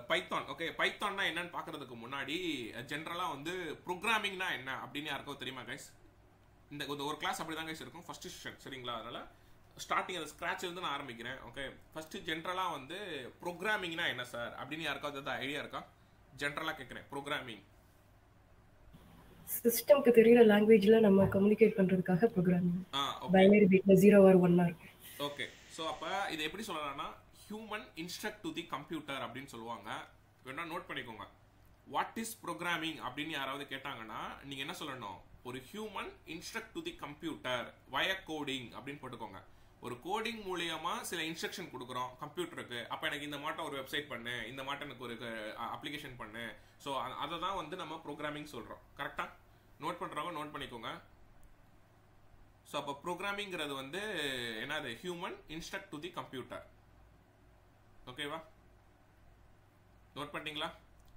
Python okay பைத்தான்னா என்னன்னு பார்க்கறதுக்கு முன்னாடி ஜென்ரலாக வந்து ப்ரோக்ராமிங்னா என்ன அப்படின்னு யாருக்கோ தெரியுமா கைஸ் இந்த இந்த ஒரு கிளாஸ் அப்படி தான் கைஸ் இருக்கும் ஃபர்ஸ்ட் செஷன் சரிங்களா அதனால ஸ்டார்டிங் அந்த ஸ்க்ராட்ச் இருந்து நான் ஆரம்பிக்கிறேன் ஓகே ஃபர்ஸ்ட் ஜென்ரலாக வந்து ப்ரோக்ராமிங்னா என்ன சார் அப்படின்னு யாருக்காவது ஏதாவது ஐடியா இருக்கா ஜென்ரலாக கேட்குறேன் ப்ரோக்ராமிங் சிஸ்டம்க்கு தெரியற லாங்குவேஜ்ல நம்ம கம்யூனிகேட் பண்றதுக்காக ப்ரோக்ராமிங் ஆ ஓகே பைனரி பிட்ல zero or one or okay so அப்போ இதை எப்படி சொல்லலாம்னா human instruct to the computer அப்படின்னு சொல்லுவாங்க வேணா நோட் பண்ணிக்கோங்க வாட் இஸ் ப்ரோக்ராமிங் அப்படின்னு யாராவது கேட்டாங்கன்னா நீங்க என்ன சொல்லணும் ஒரு human instruct to the computer via coding அப்படின்னு போட்டுக்கோங்க ஒரு கோடிங் மூலியமா சில இன்ஸ்ட்ரக்ஷன் கொடுக்குறோம் கம்ப்யூட்டருக்கு அப்ப எனக்கு இந்த மாட்டம் ஒரு வெப்சைட் பண்ணு இந்த மாட்டம் எனக்கு ஒரு அப்ளிகேஷன் பண்ணு ஸோ அதை தான் வந்து நம்ம ப்ரோக்ராமிங் சொல்றோம் கரெக்டா நோட் பண்றவங்க நோட் பண்ணிக்கோங்க ஸோ அப்போ ப்ரோக்ராமிங்கிறது வந்து என்னது human instruct to the computer ஓகேவா நோட் பண்ணிட்டீங்களா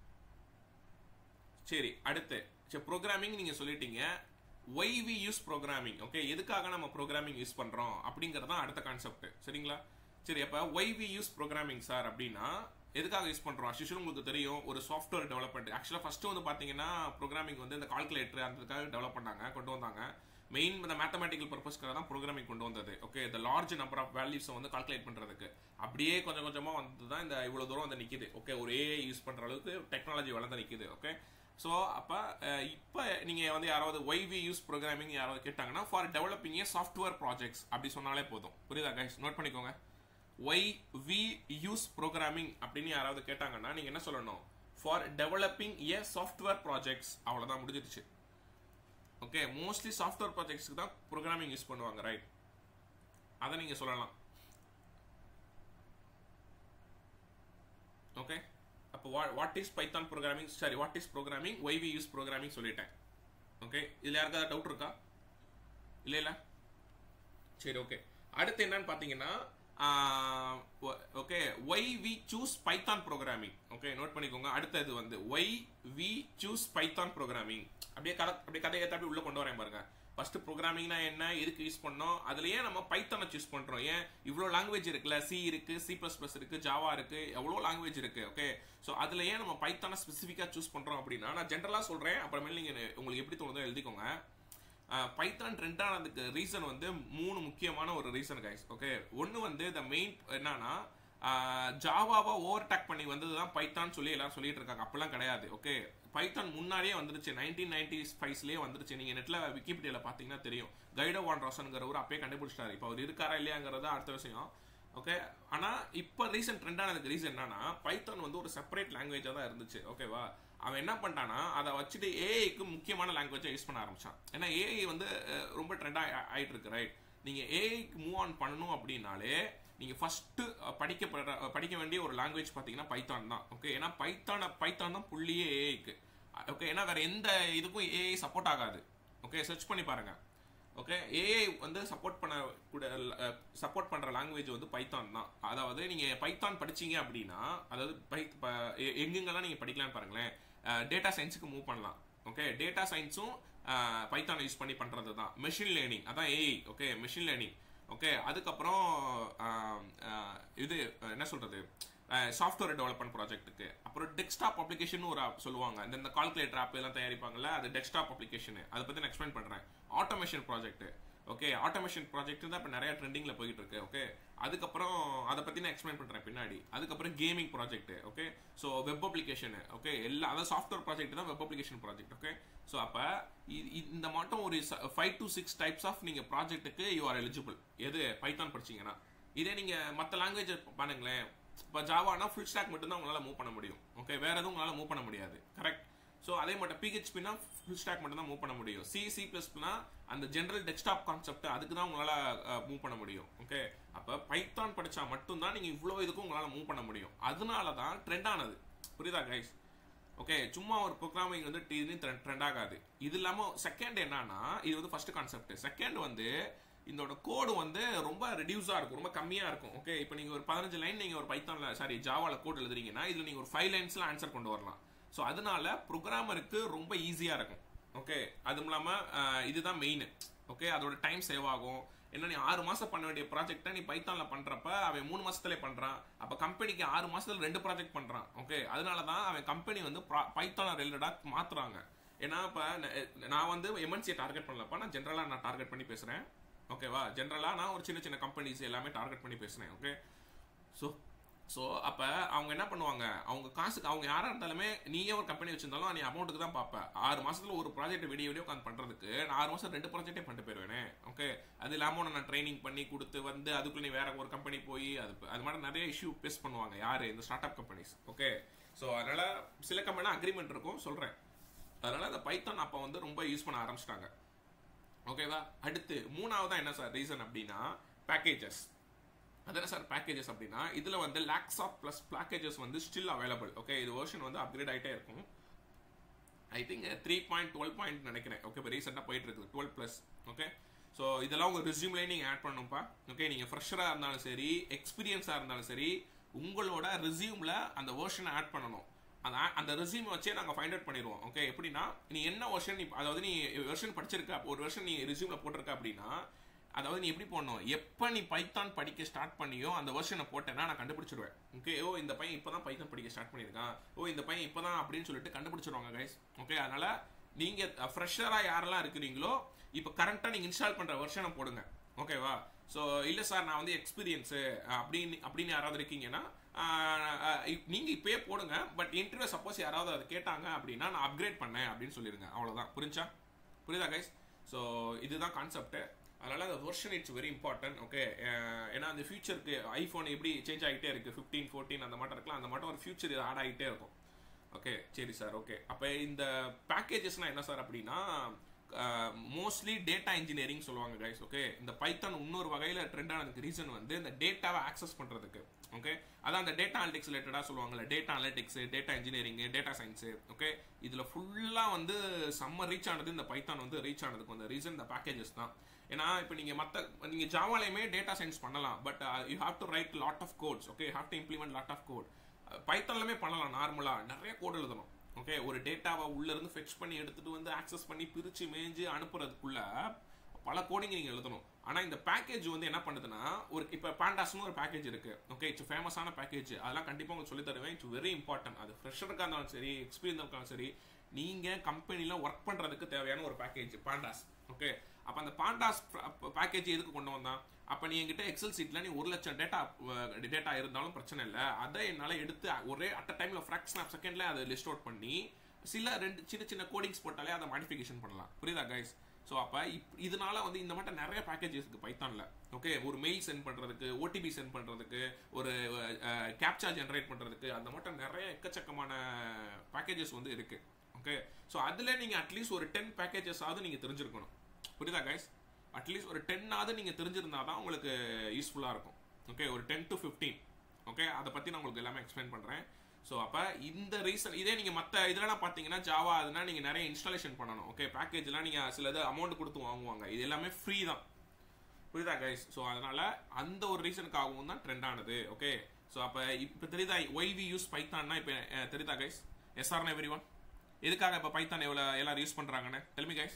சரி அடுத்து சரி ப்ரோக்ராமிங் நீங்க சொல்லிட்டீங்க why we use programming okay எதுக்காக நம்ம ப்ரோக்ராமிங் யூஸ் பண்றோம் அப்படிங்கிறது தான் அடுத்த கான்செப்ட் சரிங்களா சரி அப்ப why we use programming sir அப்படின்னா எதுக்காக யூஸ் பண்றோம் அசிஷுவல் உங்களுக்கு தெரியும் ஒரு சாஃப்ட்வேர் டெவலப்மெண்ட் ஆக்சுவலா ஃபர்ஸ்ட் வந்து பாத்தீங்கன்னா ப்ரோக்ராமிங் வந்து இந்த கால்குலேட்டர் அந்த டெவலப் பண்ணாங்க கொண்டு வந்தாங்க மெயின் இந்த மேத்தமெட்டிக்கல் பர்பஸ்க்காக தான் ப்ரோக்ராமிங் கொண்டு வந்தது ஓகே இந்த லார்ஜ் நம்பர் ஆஃப் வேல்யூஸை வந்து கால்குலேட் பண்றதுக்கு அப்படியே கொஞ்சம் கொஞ்சமா வந்து தான் இந்த இவ்வளவு தூரம் வந்து நிக்குது ஓகே ஒரு ஏஐ யூஸ் பண்ற அளவுக்கு டெக்னாலஜி வளர்ந்து நிக்குது ஓகே ஸோ அப்போ இப்போ நீங்கள் வந்து யாராவது ஒய் வி யூஸ் ப்ரோக்ராமிங் யாராவது கேட்டாங்கன்னா for developing a software projects அப்படி சொன்னாலே போதும் புரியுதா கைஸ் நோட் பண்ணிக்கோங்க ஒய் வி யூஸ் ப்ரோக்ராமிங் அப்படின்னு யாராவது கேட்டாங்கன்னா நீங்கள் என்ன சொல்லணும் for developing a software projects அவ்வளோதான் முடிஞ்சிருச்சு ஓகே மோஸ்ட்லி சாஃப்ட்வேர் ப்ராஜெக்ட்ஸ்க்கு தான் ப்ரோக்ராமிங் யூஸ் பண்ணுவாங்க ரைட் அதை நீங்கள் சொல்லலாம் ஓகே அப்போ what is Python programming sorry what is programming why we use programming சொல்லிட்டேன் ஓகே இதில் யாருக்காவது டவுட் இருக்கா இல்லை இல்லை சரி ஓகே அடுத்து என்னன்னு பார்த்தீங்கன்னா okay why we choose Python programming okay note பண்ணிக்கோங்க அடுத்தது வந்து why we choose Python programming அப்படியே கதை அப்படியே கதையை ஏற்ற உள்ள கொண்டு வரேன் பாருங்க ஃபர்ஸ்ட் ப்ரோக்ராமிங்னா என்ன எதுக்கு யூஸ் பண்ணோம் அதுலயே நம்ம பைத்தானை சூஸ் பண்றோம் ஏன் இவ்வளோ லாங்குவேஜ் இருக்குல்ல சி இருக்கு சி பிளஸ் பிளஸ் இருக்கு ஜாவா இருக்கு எவ்வளோ லாங்குவேஜ் இருக்கு ஓகே ஸோ அதுல ஏன் நம்ம பைத்தானை ஸ்பெசிஃபிக்கா சூஸ் பண்றோம் அப்படின்னா நான் ஜென்ரலா சொல்றேன் அப்புறமேல நீங்க உங்களுக்கு எப்படி தோணுதோ எழுதிக்கோங்க பைத்தான் ட்ரெண்ட் ஆனதுக்கு ரீசன் வந்து மூணு முக்கியமான ஒரு ரீசன் கைஸ் ஓகே ஒன்று வந்து த மெயின் என்னன்னா ஜாவாவை ஓவர் டேக் பண்ணி வந்தது தான் பைத்தான் சொல்லி எல்லாரும் சொல்லிட்டு இருக்காங்க அப்பெல்லாம் கிடையாது ஓகே பைத்தான் முன்னாடியே வந்துருச்சு நைன்டீன் நைன்டி ஃபைவ்ஸ்லேயே வந்துருச்சு நீங்க நெட்ல விக்கிபீடியால பாத்தீங்கன்னா தெரியும் கைடோ வான் ரோசன்ங்கிறவர் அப்பயே கண்டுபிடிச்சிட்டாரு இப்போ அவர் இருக்காரா இல்லையாங்கிறது அடுத்த விஷயம் ஓகே ஆனா இப்போ ரீசெண்ட் ட்ரெண்ட் ஆனதுக்கு ரீசன் என்னன்னா பைத்தான் வந்து ஒரு செப்பரேட் லாங்குவேஜா தான் இருந்துச்சு ஓகேவா அவன் என்ன பண்ணிட்டானா அதை வச்சுட்டு ஏஐக்கு முக்கியமான லாங்குவேஜை யூஸ் பண்ண ஆரம்பிச்சான் ஏன்னா ஏஐ வந்து ரொம்ப ட்ரெண்ட் ஆயிட்டு இருக்கு ரைட் நீங்க ஏஐக்கு மூவ் ஆன் பண்ணணும் அப்படின்னாலே நீங்க ஃபர்ஸ்ட் படிக்க படிக்க வேண்டிய ஒரு லாங்குவேஜ் பாத்தீங்கன்னா பைத்தான் தான் ஓகே ஏன்னா பைத்தான பைத்தான் தான் புள்ளியே ஏஐக்கு ஓகே ஏன்னா வேற எந்த இதுக்கும் ஏஐ சப்போர்ட் ஆகாது ஓகே சர்ச் பண்ணி பாருங்க ஓகே ஏஐ வந்து சப்போர்ட் பண்ண கூட சப்போர்ட் பண்ற லாங்குவேஜ் வந்து பைத்தான் தான் அதாவது நீங்க பைத்தான் படிச்சீங்க அப்படின்னா அதாவது பை எங்கெங்கெல்லாம் நீங்க படிக்கலாம்னு பாருங்களேன் டேட்டா சயின்ஸுக்கு மூவ் பண்ணலாம் ஓகே டேட்டா சயின்ஸும் பைத்தான் யூஸ் பண்ணி பண்றது தான் மெஷின் லேர்னிங் அதான் AI okay machine learning okay அதுக்கப்புறம் இது என்ன சொல்றது சாஃப்ட்வேர் டெவலப்மெண்ட் ப்ராஜெக்ட்டுக்கு அப்புறம் டெஸ்க்டாப் அப்ளிகேஷன் ஒரு சொல்லுவாங்க இந்த இந்த கால்குலேட்டர் ஆப் எல்லாம் தயாரிப்பாங்கல்ல அது டெஸ்க்டாப் அப்ளிகேஷன் அதை பத்தி நான் எக்ஸ்பிளைன் பண்றேன் automation project okay automation project தான் இப்போ நிறைய ட்ரெண்டிங்ல போயிட்டு இருக்கு ஓகே அதுக்கப்புறம் அதை பத்தி நான் எக்ஸ்பிளைன் பண்றேன் பின்னாடி அதுக்கப்புறம் gaming project okay so web application okay எல்லா அதாவது சாஃப்ட்வேர் ப்ராஜெக்ட் தான் web application project okay so அப்போ இந்த மட்டும் ஒரு five to six types of நீங்க ப்ராஜெக்ட்டுக்கு யூ ஆர் எலிஜிபிள் எது பைத்தான் படிச்சீங்கன்னா இதே நீங்க மற்ற லாங்குவேஜ் பாருங்களேன் இப்போ ஜாவானா ஃபுல் ஸ்டாக் மட்டும் தான் உங்களால் மூவ் பண்ண முடியும் ஓகே வேற எதுவும் உங்களால் மூவ் பண்ண முடியாது கரெக்ட் ஸோ அதே மட்டும் பிஹெச்பினா ஃபுல் ஸ்டாக் மட்டும் தான் மூவ் பண்ண முடியும் சி சி பிளஸ்னா அந்த ஜென்ரல் டெஸ்க்டாப் கான்செப்ட் அதுக்கு தான் உங்களால் மூவ் பண்ண முடியும் ஓகே அப்போ பைத்தான் படிச்சா மட்டும்தான் நீங்கள் இவ்வளோ இதுக்கும் உங்களால் மூவ் பண்ண முடியும் அதனால தான் ட்ரெண்ட் ஆனது புரியுதா கைஸ் ஓகே சும்மா ஒரு ப்ரோக்ராமிங் வந்து டீனு ட்ரெண்ட் ஆகாது இது இல்லாமல் செகண்ட் என்னன்னா இது வந்து ஃபர்ஸ்ட் கான்செப்ட் செகண்ட் வந்து இதோட கோடு வந்து ரொம்ப ரெடியூஸா இருக்கும் ரொம்ப கம்மியா இருக்கும் ஓகே இப்போ நீங்க ஒரு பதினஞ்சு லைன் நீங்க ஒரு பைத்தான்ல சாரி ஜாவால கோட் எழுதுறீங்கன்னா இதுல நீங்க ஒரு ஃபைவ் லைன்ஸ்ல ஆன்சர் கொண்டு வரலாம் ஸோ அதனால ப்ரோக்ராமருக்கு ரொம்ப ஈஸியா இருக்கும் ஓகே அதுவும் இல்லாம இதுதான் மெயின் ஓகே அதோட டைம் சேவ் ஆகும் என்ன நீ ஆறு மாசம் பண்ண வேண்டிய ப்ராஜெக்ட்டை நீ பைத்தான்ல பண்றப்ப அவன் மூணு மாசத்துலயே பண்றான் அப்ப கம்பெனிக்கு ஆறு மாசத்துல ரெண்டு ப்ராஜெக்ட் பண்றான் ஓகே அதனால தான் அவன் கம்பெனி வந்து பைத்தான ரிலேட்டடா மாத்துறாங்க ஏன்னா இப்ப ந- நான் வந்து எம்என்சியை டார்கெட் பண்ணலப்ப நான் ஜென்ரலா நான் டார்கெட் பண்ணி பேசுறேன் ஓகேவா ஜென்ரலா நான் ஒரு சின்ன சின்ன கம்பெனிஸ் எல்லாமே டார்கெட் பண்ணி பேசுறேன் ஓகே ஸோ ஸோ அப்போ அவங்க என்ன பண்ணுவாங்க அவங்க காசுக்கு அவங்க யாராக இருந்தாலுமே நீயே ஒரு கம்பெனி வச்சிருந்தாலும் நீ அமௌண்ட்டுக்கு தான் பார்ப்ப ஆறு மாசத்துல ஒரு ப்ராஜெக்ட் விடிய விடிய உட்காந்து பண்ணுறதுக்கு நான் ஆறு மாதம் ரெண்டு ப்ராஜெக்டே பண்ணிட்டு போயிடுவேனே ஓகே அது இல்லாமல் நான் ட்ரைனிங் பண்ணி கொடுத்து வந்து அதுக்குள்ள நீ வேற ஒரு கம்பெனி போய் அது அது மாதிரி நிறைய இஷ்யூ ஃபேஸ் பண்ணுவாங்க யார் இந்த start up companies okay so அதனால சில கம்பெனி அக்ரிமெண்ட் இருக்கும் சொல்கிறேன் அதனால அந்த பைத்தான் அப்போ வந்து ரொம்ப யூஸ் பண்ண ஆரம்பிச்சிட்டாங்க ஓகேவா அடுத்து மூணாவதா என்ன சார் ரீசன் அப்படின்னா பேக்கேஜஸ் அதான சார் பேக்கேஜஸ் அப்படின்னா இதுல வந்து லேக்ஸ் ஆஃப் ப்ளஸ் பேக்கேஜஸ் வந்து ஸ்டில் அவைலபிள் ஓகே இது வெர்ஷன் வந்து அப்கிரேட் ஆயிட்டே இருக்கும் I think three point twelve point நினைக்கிறேன் ஓகே இப்போ ரீசெண்டாக போயிட்டு இருக்குது டுவெல் ப்ளஸ் ஓகே ஸோ இதெல்லாம் உங்கள் ரெஸ்யூம்லேயே நீங்கள் ஆட் பண்ணணும்ப்பா ஓகே நீங்கள் ஃப்ரெஷராக இருந்தாலும் சரி எக்ஸ்பீரியன்ஸாக இருந்தாலும் சரி உங்களோட ரெஸ்யூமில் அந்த வெர்ஷனை ஆட் பண்ணணும் அந்த a- அந்த ரெஸ்யூம் வச்சே நாங்கள் ஃபைண்ட் அவுட் பண்ணிடுவோம் ஓகே எப்படின்னா நீ என்ன வெர்ஷன் நீ அதாவது நீ வெர்ஷன் படிச்சிருக்க அப்போ ஒரு வெர்ஷன் நீ ரெஸ்யூமில் போட்டிருக்க அப்படின்னா அதாவது நீ எப்படி போடணும் எப்போ நீ பைத்தான் படிக்க ஸ்டார்ட் பண்ணியோ அந்த வெர்ஷனை போட்டேன்னா நான் கண்டுபிடிச்சிருவேன் ஓகே ஓ இந்த பையன் இப்போ தான் பைத்தான் படிக்க ஸ்டார்ட் பண்ணியிருக்கான் ஓ இந்த பையன் இப்போ தான் அப்படின்னு சொல்லிட்டு கண்டுபிடிச்சிருவாங்க கைஸ் ஓகே அதனால நீங்க ஃப்ரெஷராக யாரெல்லாம் இருக்கிறீங்களோ இப்போ கரண்ட்டாக நீங்கள் இன்ஸ்டால் பண்ணுற வெர்ஷனை போடுங்க ஓகேவா ஸோ இல்லை சார் நான் வந்து எக்ஸ்பீரியன்ஸு அப்படின்னு அப்படின்னு யாராவது இருக்கீங்கன்னா ஆஹ், ஆஹ், இப்- நீங்க இப்பயே போடுங்க பட் இன்டர்வியூ சப்போஸ் யாராவது அதை கேட்டாங்க அப்படின்னா நான் அப்கிரேட் பண்ணேன் அப்படின்னு சொல்லிருங்க அவ்வளவுதான் புரிஞ்சா புரியுதா கைஸ் ஸோ இதுதான் கான்செப்ட் அதனால அந்த version it's very important okay ஏன்னா அந்த ஃபியூச்சருக்கு ஐஃபோன் எப்படி சேஞ்ச் ஆகிட்டே இருக்கு ஃபிஃப்டீன் ஃபோர்டீன் அந்த மாட்டம் இருக்கலாம் அந்த மாட்டம் ஒரு ஃபியூச்சர் இது ஆட் ஆகிட்டே இருக்கும் ஓகே சரி சார் ஓகே அப்போ இந்த பேக்கேஜஸ்னா என்ன சார் அப்படின்னா மோஸ்ட்லி டேட்டா இன்ஜினியரிங் சொல்லுவாங்க கைஸ் ஓகே இந்த பைத்தான் இன்னொரு வகையில் ட்ரெண்ட் ஆனதுக்கு ரீசன் வந்து இந்த டேட்டாவை ஆக்சஸ் பண்ணுறதுக்கு ஓகே அதான் அந்த டேட்டா அனலிட்டிக்ஸ் ரிலேட்டடாக சொல்லுவாங்கல்ல data analytics data engineering data science okay இதில் ஃபுல்லாக வந்து செம்ம ரீச் ஆனது இந்த பைத்தான் வந்து ரீச் ஆனதுக்கு அந்த ரீசன் இந்த பேக்கேஜஸ் தான் ஏன்னா இப்போ நீங்கள் மற்ற நீங்கள் ஜாவாலையுமே டேட்டா சயின்ஸ் பண்ணலாம் but you have to write lot of codes okay have to implement lot of code பைத்தான்லுமே பண்ணலாம் நார்மலாக நிறைய கோட் எழுதணும் ஓகே ஒரு டேட்டாவை உள்ள இருந்து ஃபெச் பண்ணி எடுத்துட்டு வந்து ஆக்சஸ் பண்ணி பிரிச்சு மேய்ஞ்சு அனுப்புறதுக்குள்ள பல கோடிங் நீங்க எழுதணும் ஆனா இந்த பேக்கேஜ் வந்து என்ன பண்ணுதுன்னா ஒரு இப்ப பாண்டாஸ்னு ஒரு பேக்கேஜ் இருக்கு ஓகே இட்ஸ் ஃபேமஸான பேக்கேஜ் அதெல்லாம் கண்டிப்பா உங்களுக்கு சொல்லி தருவேன் இட்ஸ் வெரி இம்பார்ட்டன்ட் அது ஃப்ரெஷருக்கா இருந்தாலும் சரி எக்ஸ்பீரியன்ஸ் இருந்தாலும் சரி நீங்க கம்பெனில ஒர்க் பண்றதுக்கு தேவையான ஒரு பேக்கேஜ் பாண்டாஸ் ஓகே அப்ப அந்த பாண்டாஸ் பேக்கேஜ் எதுக்கு கொண்டு வந்தான் அப்ப நீ என்கிட்ட எக்ஸல் சீட்ல நீ ஒரு லட்சம் டேட்டா டேட்டா இருந்தாலும் பிரச்சனை இல்லை அதை என்னால எடுத்து ஒரே அட் டைம்ல ஃபிராக்ஷன் ஆஃப் செகண்ட்ல அதை லிஸ்ட் அவுட் பண்ணி சில ரெண்டு சின்ன சின்ன கோடிங்ஸ் போட்டாலே அதை மாடிஃபிகேஷன் பண்ணலாம் புரியுதா கைஸ் ஸோ அப்போ இப் இதனால வந்து இந்த மட்டும் நிறைய பேக்கேஜஸ் இருக்கு பைத்தான்ல ஓகே ஒரு மெயில் சென்ட் பண்றதுக்கு ஓடிபி சென்ட் பண்றதுக்கு ஒரு கேப்சா ஜென்ரேட் பண்றதுக்கு அந்த மட்டும் நிறைய எக்கச்சக்கமான பேக்கேஜஸ் வந்து இருக்கு ஓகே ஸோ அதுல நீங்க அட்லீஸ்ட் ஒரு டென் பேக்கேஜஸ் ஆகுது நீங்க தெரிஞ்சிருக்கணும் புரியுதா கைஸ் அட்லீஸ்ட் ஒரு டென்னாவது நீங்க தெரிஞ்சிருந்தா தான் உங்களுக்கு யூஸ்ஃபுல்லா இருக்கும் ஓகே ஒரு டென் டு ஃபிஃப்டீன் ஓகே அதை பத்தி நான் உங்களுக்கு எல்லாமே எக்ஸ்பிளைன் பண்றேன் ஸோ அப்போ இந்த ரீசன் இதே நீங்கள் மற்ற இதெல்லாம் பார்த்தீங்கன்னா ஜாவா அதுனா நீங்கள் நிறைய இன்ஸ்டாலேஷன் பண்ணணும் ஓகே பேக்கேஜ்லாம் நீங்கள் சில இது அமௌண்ட் கொடுத்து வாங்குவாங்க இது எல்லாமே ஃப்ரீ தான் புரியுதா கைஸ் ஸோ அதனால அந்த ஒரு ரீசனுக்காகவும் தான் ட்ரெண்ட் ஆனது ஓகே ஸோ அப்போ இப்போ தெரியுதா ஒய் வி யூஸ் பைத்தான்னா இப்போ தெரியுதா கைஸ் எஸ்ஆர்னா எவ்ரி ஒன் எதுக்காக இப்போ பைத்தான் எவ்வளோ எல்லாரும் யூஸ் பண்ணுறாங்கன்னு தெலுமி கைஸ்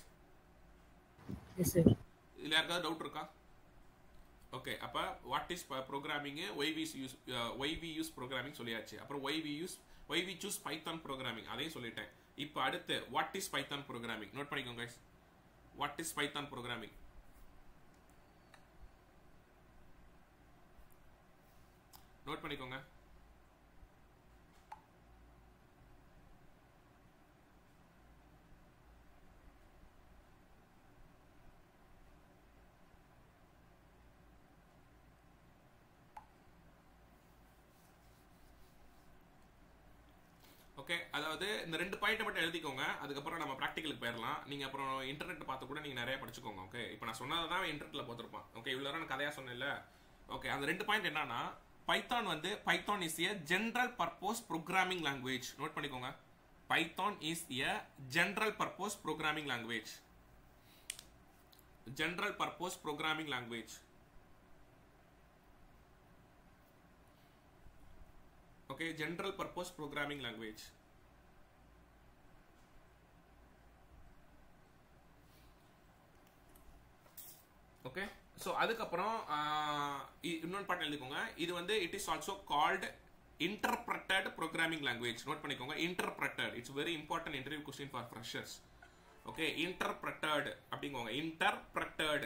எஸ் சார் இதில் யாருக்காவது டவுட் இருக்கா ஓகே அப்போ what is programming why we use why we use programming சொல்லியாச்சு அப்புறம் why we use why we choose Python programming அதையும் சொல்லிட்டேன் இப்போ அடுத்து what is Python programming note பண்ணிக்கோங்க guys what is Python programming note பண்ணிக்கோங்க ஓகே அதாவது இந்த ரெண்டு பாயிண்ட் மட்டும் எழுதிக்கோங்க அதுக்கப்புறம் நம்ம ப்ராக்டிகலுக்கு போயிடலாம் நீங்க அப்புறம் இன்டர்நெட் பார்த்து கூட நீங்க நிறைய படிச்சுக்கோங்க ஓகே இப்போ நான் சொன்னதை தான் இன்டர்நெட்ல பார்த்துருப்பான் ஓகே இவ்வளோ நேரம் நான் கதையா சொன்னேன்ல ஓகே அந்த ரெண்டு பாயிண்ட் என்னன்னா பைத்தான் வந்து Python is a general purpose programming language note பண்ணிக்கோங்க Python is a general purpose programming language general purpose programming language okay general purpose programming language okay so அதுக்கப்புறம் ஆஹ், இ- இன்னொன்று பாட்டு எழுதிக்கோங்க இது வந்து it is also called interpreted programming language note பண்ணிக்கோங்க interpreted it's very important interview question for freshers okay interpreted அப்படிங்கோங்க interpreted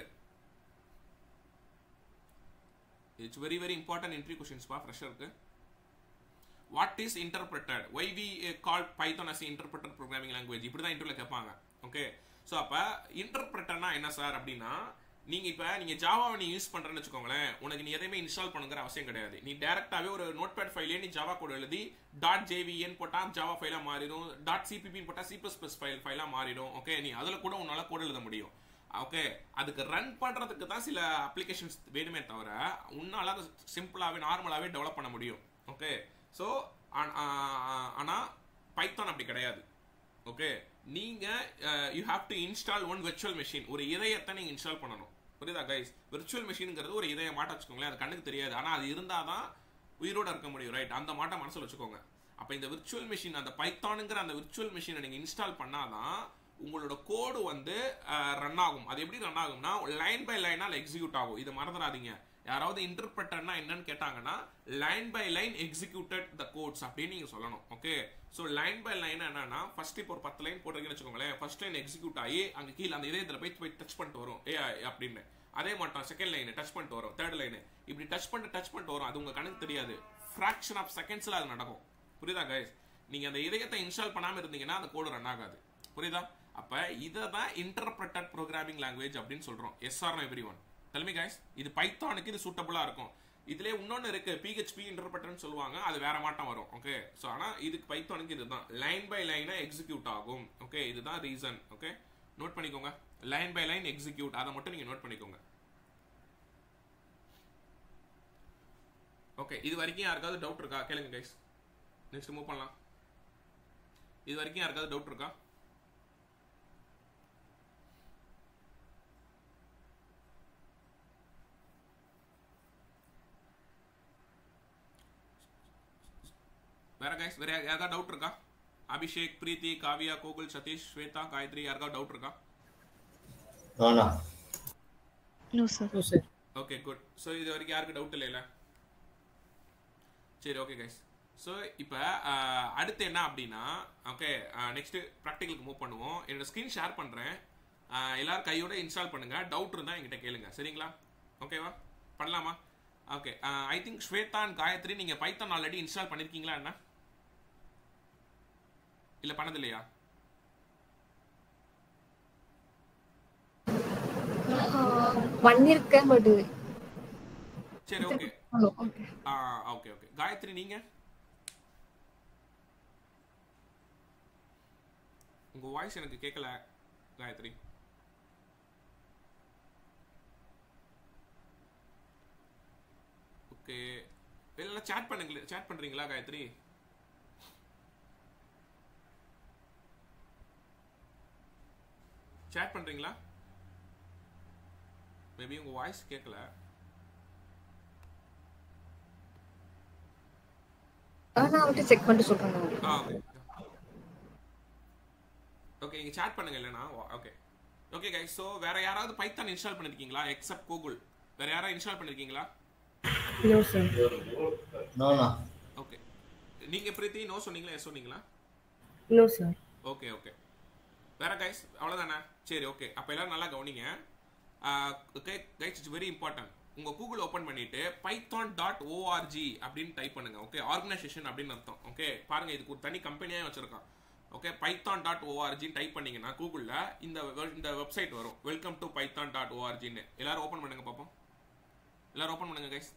it's very very important interview questions for ஃப்ரெஷருக்கு what is interpreted why we call Python as interpreted programming language இப்படி தான் இன்டர்வியூல கேட்பாங்க okay so அப்போ இன்டர்பிரட்டர்னா என்ன sir அப்படின்னா நீங்க இப்ப நீங்க ஜாவாவை நீ யூஸ் பண்றேன்னு வச்சுக்கோங்களேன் உனக்கு நீ எதையுமே இன்ஸ்டால் பண்ணுங்கிற அவசியம் கிடையாது நீ டேரக்டாவே ஒரு நோட்பேட் ஃபைலே நீ ஜாவா கோட் எழுதி டாட் ஜேவிஎன் போட்டா ஜாவா ஃபைலா மாறிடும் டாட் சிபிபின்னு போட்டா சி பிளஸ் பிளஸ் ஃபைல் ஃபைலா மாறிடும் ஓகே நீ அதுல கூட உன்னால கோட் எழுத முடியும் ஓகே அதுக்கு ரன் பண்றதுக்கு தான் சில அப்ளிகேஷன்ஸ் வேணுமே தவிர உன்னால அதை சிம்பிளாவே நார்மலாவே டெவலப் பண்ண முடியும் ஓகே ஸோ ஆனா பைத்தான் அப்படி கிடையாது ஓகே நீங்க you have to install one virtual machine ஒரு இதயத்தை நீங்க இன்ஸ்டால் பண்ணணும் புரியுதா கைஸ் விர்ச்சுவல் மெஷின்ங்கிறது ஒரு இதய மாட்ட வச்சுக்கோங்களேன் அது கண்ணுக்கு தெரியாது ஆனா அது இருந்தாதான் உயிரோட இருக்க முடியும் ரைட் அந்த மாட்டை மனசுல வச்சுக்கோங்க அப்ப இந்த விர்ச்சுவல் மெஷின் அந்த பைத்தானுங்கிற அந்த விர்ச்சுவல் மெஷினை நீங்க இன்ஸ்டால் பண்ணாதான் உங்களோட கோடு வந்து ரன் ஆகும் அது எப்படி ரன் ஆகும்னா லைன் பை லைனால் எக்ஸிக்யூட் ஆகும் இதை மறந்துடாதீங்க யாராவது இன்டர்பிரட்டர்னா என்னன்னு கேட்டாங்கன்னா line by line executed the codes அப்படின்னு நீங்க சொல்லணும் okay so line by line என்னன்னா ஃபர்ஸ்ட் இப்போ ஒரு பத்து லைன் போட்டிருக்கீங்கன்னு வச்சுக்கோங்களேன் ஃபர்ஸ்ட் லைன் எக்ஸிக்யூட் ஆகி அங்க கீழே அந்த இதயத்தில் போய் போய் டச் பண்ணிட்டு வரும் ஏ அப்படின்னு அதே மாட்டோம் செகண்ட் லைன் டச் பண்ணிட்டு வரும் தேர்ட் லைன் இப்படி டச் பண்ணிட்டு டச் பண்ணிட்டு வரும் அது உங்க கணக்கு தெரியாது ஃபிராக்ஷன் ஆஃப் செகண்ட்ஸ்ல அது நடக்கும் புரியுதா கைஸ் நீங்க அந்த இதயத்தை இன்ஸ்டால் பண்ணாம இருந்தீங்கன்னா அந்த கோடு ரன் ஆகாது புரியுதா அப்ப இதை தான் இன்டர்பிரட்டட் ப்ரோக்ராமிங் லாங்குவேஜ் அப்படின்னு சொல்றோம் எஸ்ஆர் எவ்ரி ஒன் தலைமை கைஸ் இது பைத்தானுக்கு இது சூட்டபுளா இருக்கும் இதுல இன்னொன்னு இருக்கு பிஹெச்பி இன்டர்பிரட்டர்னு சொல்லுவாங்க அது வேற மாட்டம் வரும் ஓகே ஸோ ஆனா இதுக்கு பைத்தானுக்கு இதுதான் லைன் பை லைனா எக்ஸிக்யூட் ஆகும் ஓகே இதுதான் ரீசன் ஓகே நோட் பண்ணிக்கோங்க லைன் பை லைன் எக்ஸிக்யூட் அதை மட்டும் நீங்க நோட் பண்ணிக்கோங்க ஓகே இது வரைக்கும் யாருக்காவது டவுட் இருக்கா கேளுங்க கைஸ் நெக்ஸ்ட் மூவ் பண்ணலாம் இது வரைக்கும் யாருக்காவது டவுட் இருக்கா வேற கைஸ் வேற யா- யாருக்கா டவுட் இருக்கா அபிஷேக் பிரீத்தி காவியா கோகுல் சதீஷ் ஸ்வேதா காயத்ரி யாருக்கா டவுட் இருக்கா வேணா No, sir. Oh sir okay good so இது வரைக்கும் யாருக்கு டவுட் இல்லைல்ல சரி ஓகே கைஸ் ஸோ இப்போ அடுத்து என்ன அப்படின்னா ஓகே நெக்ஸ்ட் ப்ராக்டிகலுக்கு மூவ் பண்ணுவோம் என்னோட ஸ்க்ரீன் ஷேர் பண்ணுறேன் எல்லாரும் கையோட இன்ஸ்டால் பண்ணுங்க டவுட் இருந்தால் என்கிட்ட கேளுங்க சரிங்களா ஓகேவா பண்ணலாமா okay I think Swetha and Gayathri நீங்கள் பைத்தான் ஆல்ரெடி இன்ஸ்டால் பண்ணியிருக்கீங்களா என்ன இல்லை பண்ணதில்லையா பண்ணிருக்கேன் பட் சரி okay okay okay okay Gayathri நீங்கள் உங்கள் வாய்ஸ் எனக்கு கேட்கல காயத்ரி ஓகே இல்லைன்னா சேட் பண்ணுங்க சேட் பண்ணுறீங்களா காயத்ரி சேட் பண்ணுறீங்களா மேபி உங்கள் வாய்ஸ் கேட்கல நான் அவர்கிட்ட செக் பண்ணிட்டு சொல்றேன் நான். ஆ ஓகே ஓகே நீங்க chat பண்ணுங்க இல்லைனா ஓகே ஓகே கைஸ் ஸோ வேற யாராவது பைத்தான் இன்ஸ்டால் பண்ணிருக்கீங்களா எக்ஸப்ட் கூகுள் வேற யாராவது இன்ஸ்டால் பண்ணிருக்கீங்களா நோ சார் நோண்ணா ஓகே நீங்க பிரீத்தி நோ சொன்னீங்களா எஸ் சொன்னீங்களா நோ சார் ஓகே ஓகே வேற கைஸ் அவ்வளோதானே சரி ஓகே அப்போ எல்லாரும் நல்லா கவனிங்க okay guys it's very important உங்க கூகுள் ஓப்பன் பண்ணிட்டு பைத்தான் டாட் ஓஆர்ஜி அப்படின்னு டைப் பண்ணுங்க ஓகே ஆர்கனைசேஷன் அப்படின்னு அர்த்தம் ஓகே பாருங்க இதுக்கு ஒரு தனி கம்பெனியாக வச்சிருக்கான் okay Python dot org type பண்ணீங்கன்னா கூகுளில் இந்த வெ- இந்த வெப்சைட் வரும் வெல்கம் டு பைத்தான் டாட் ஓஆர்ஜின்னு எல்லாரும் ஓப்பன் பண்ணுங்க பார்ப்போம் எல்லாரும் ஓப்பன் பண்ணுங்க கைஸ்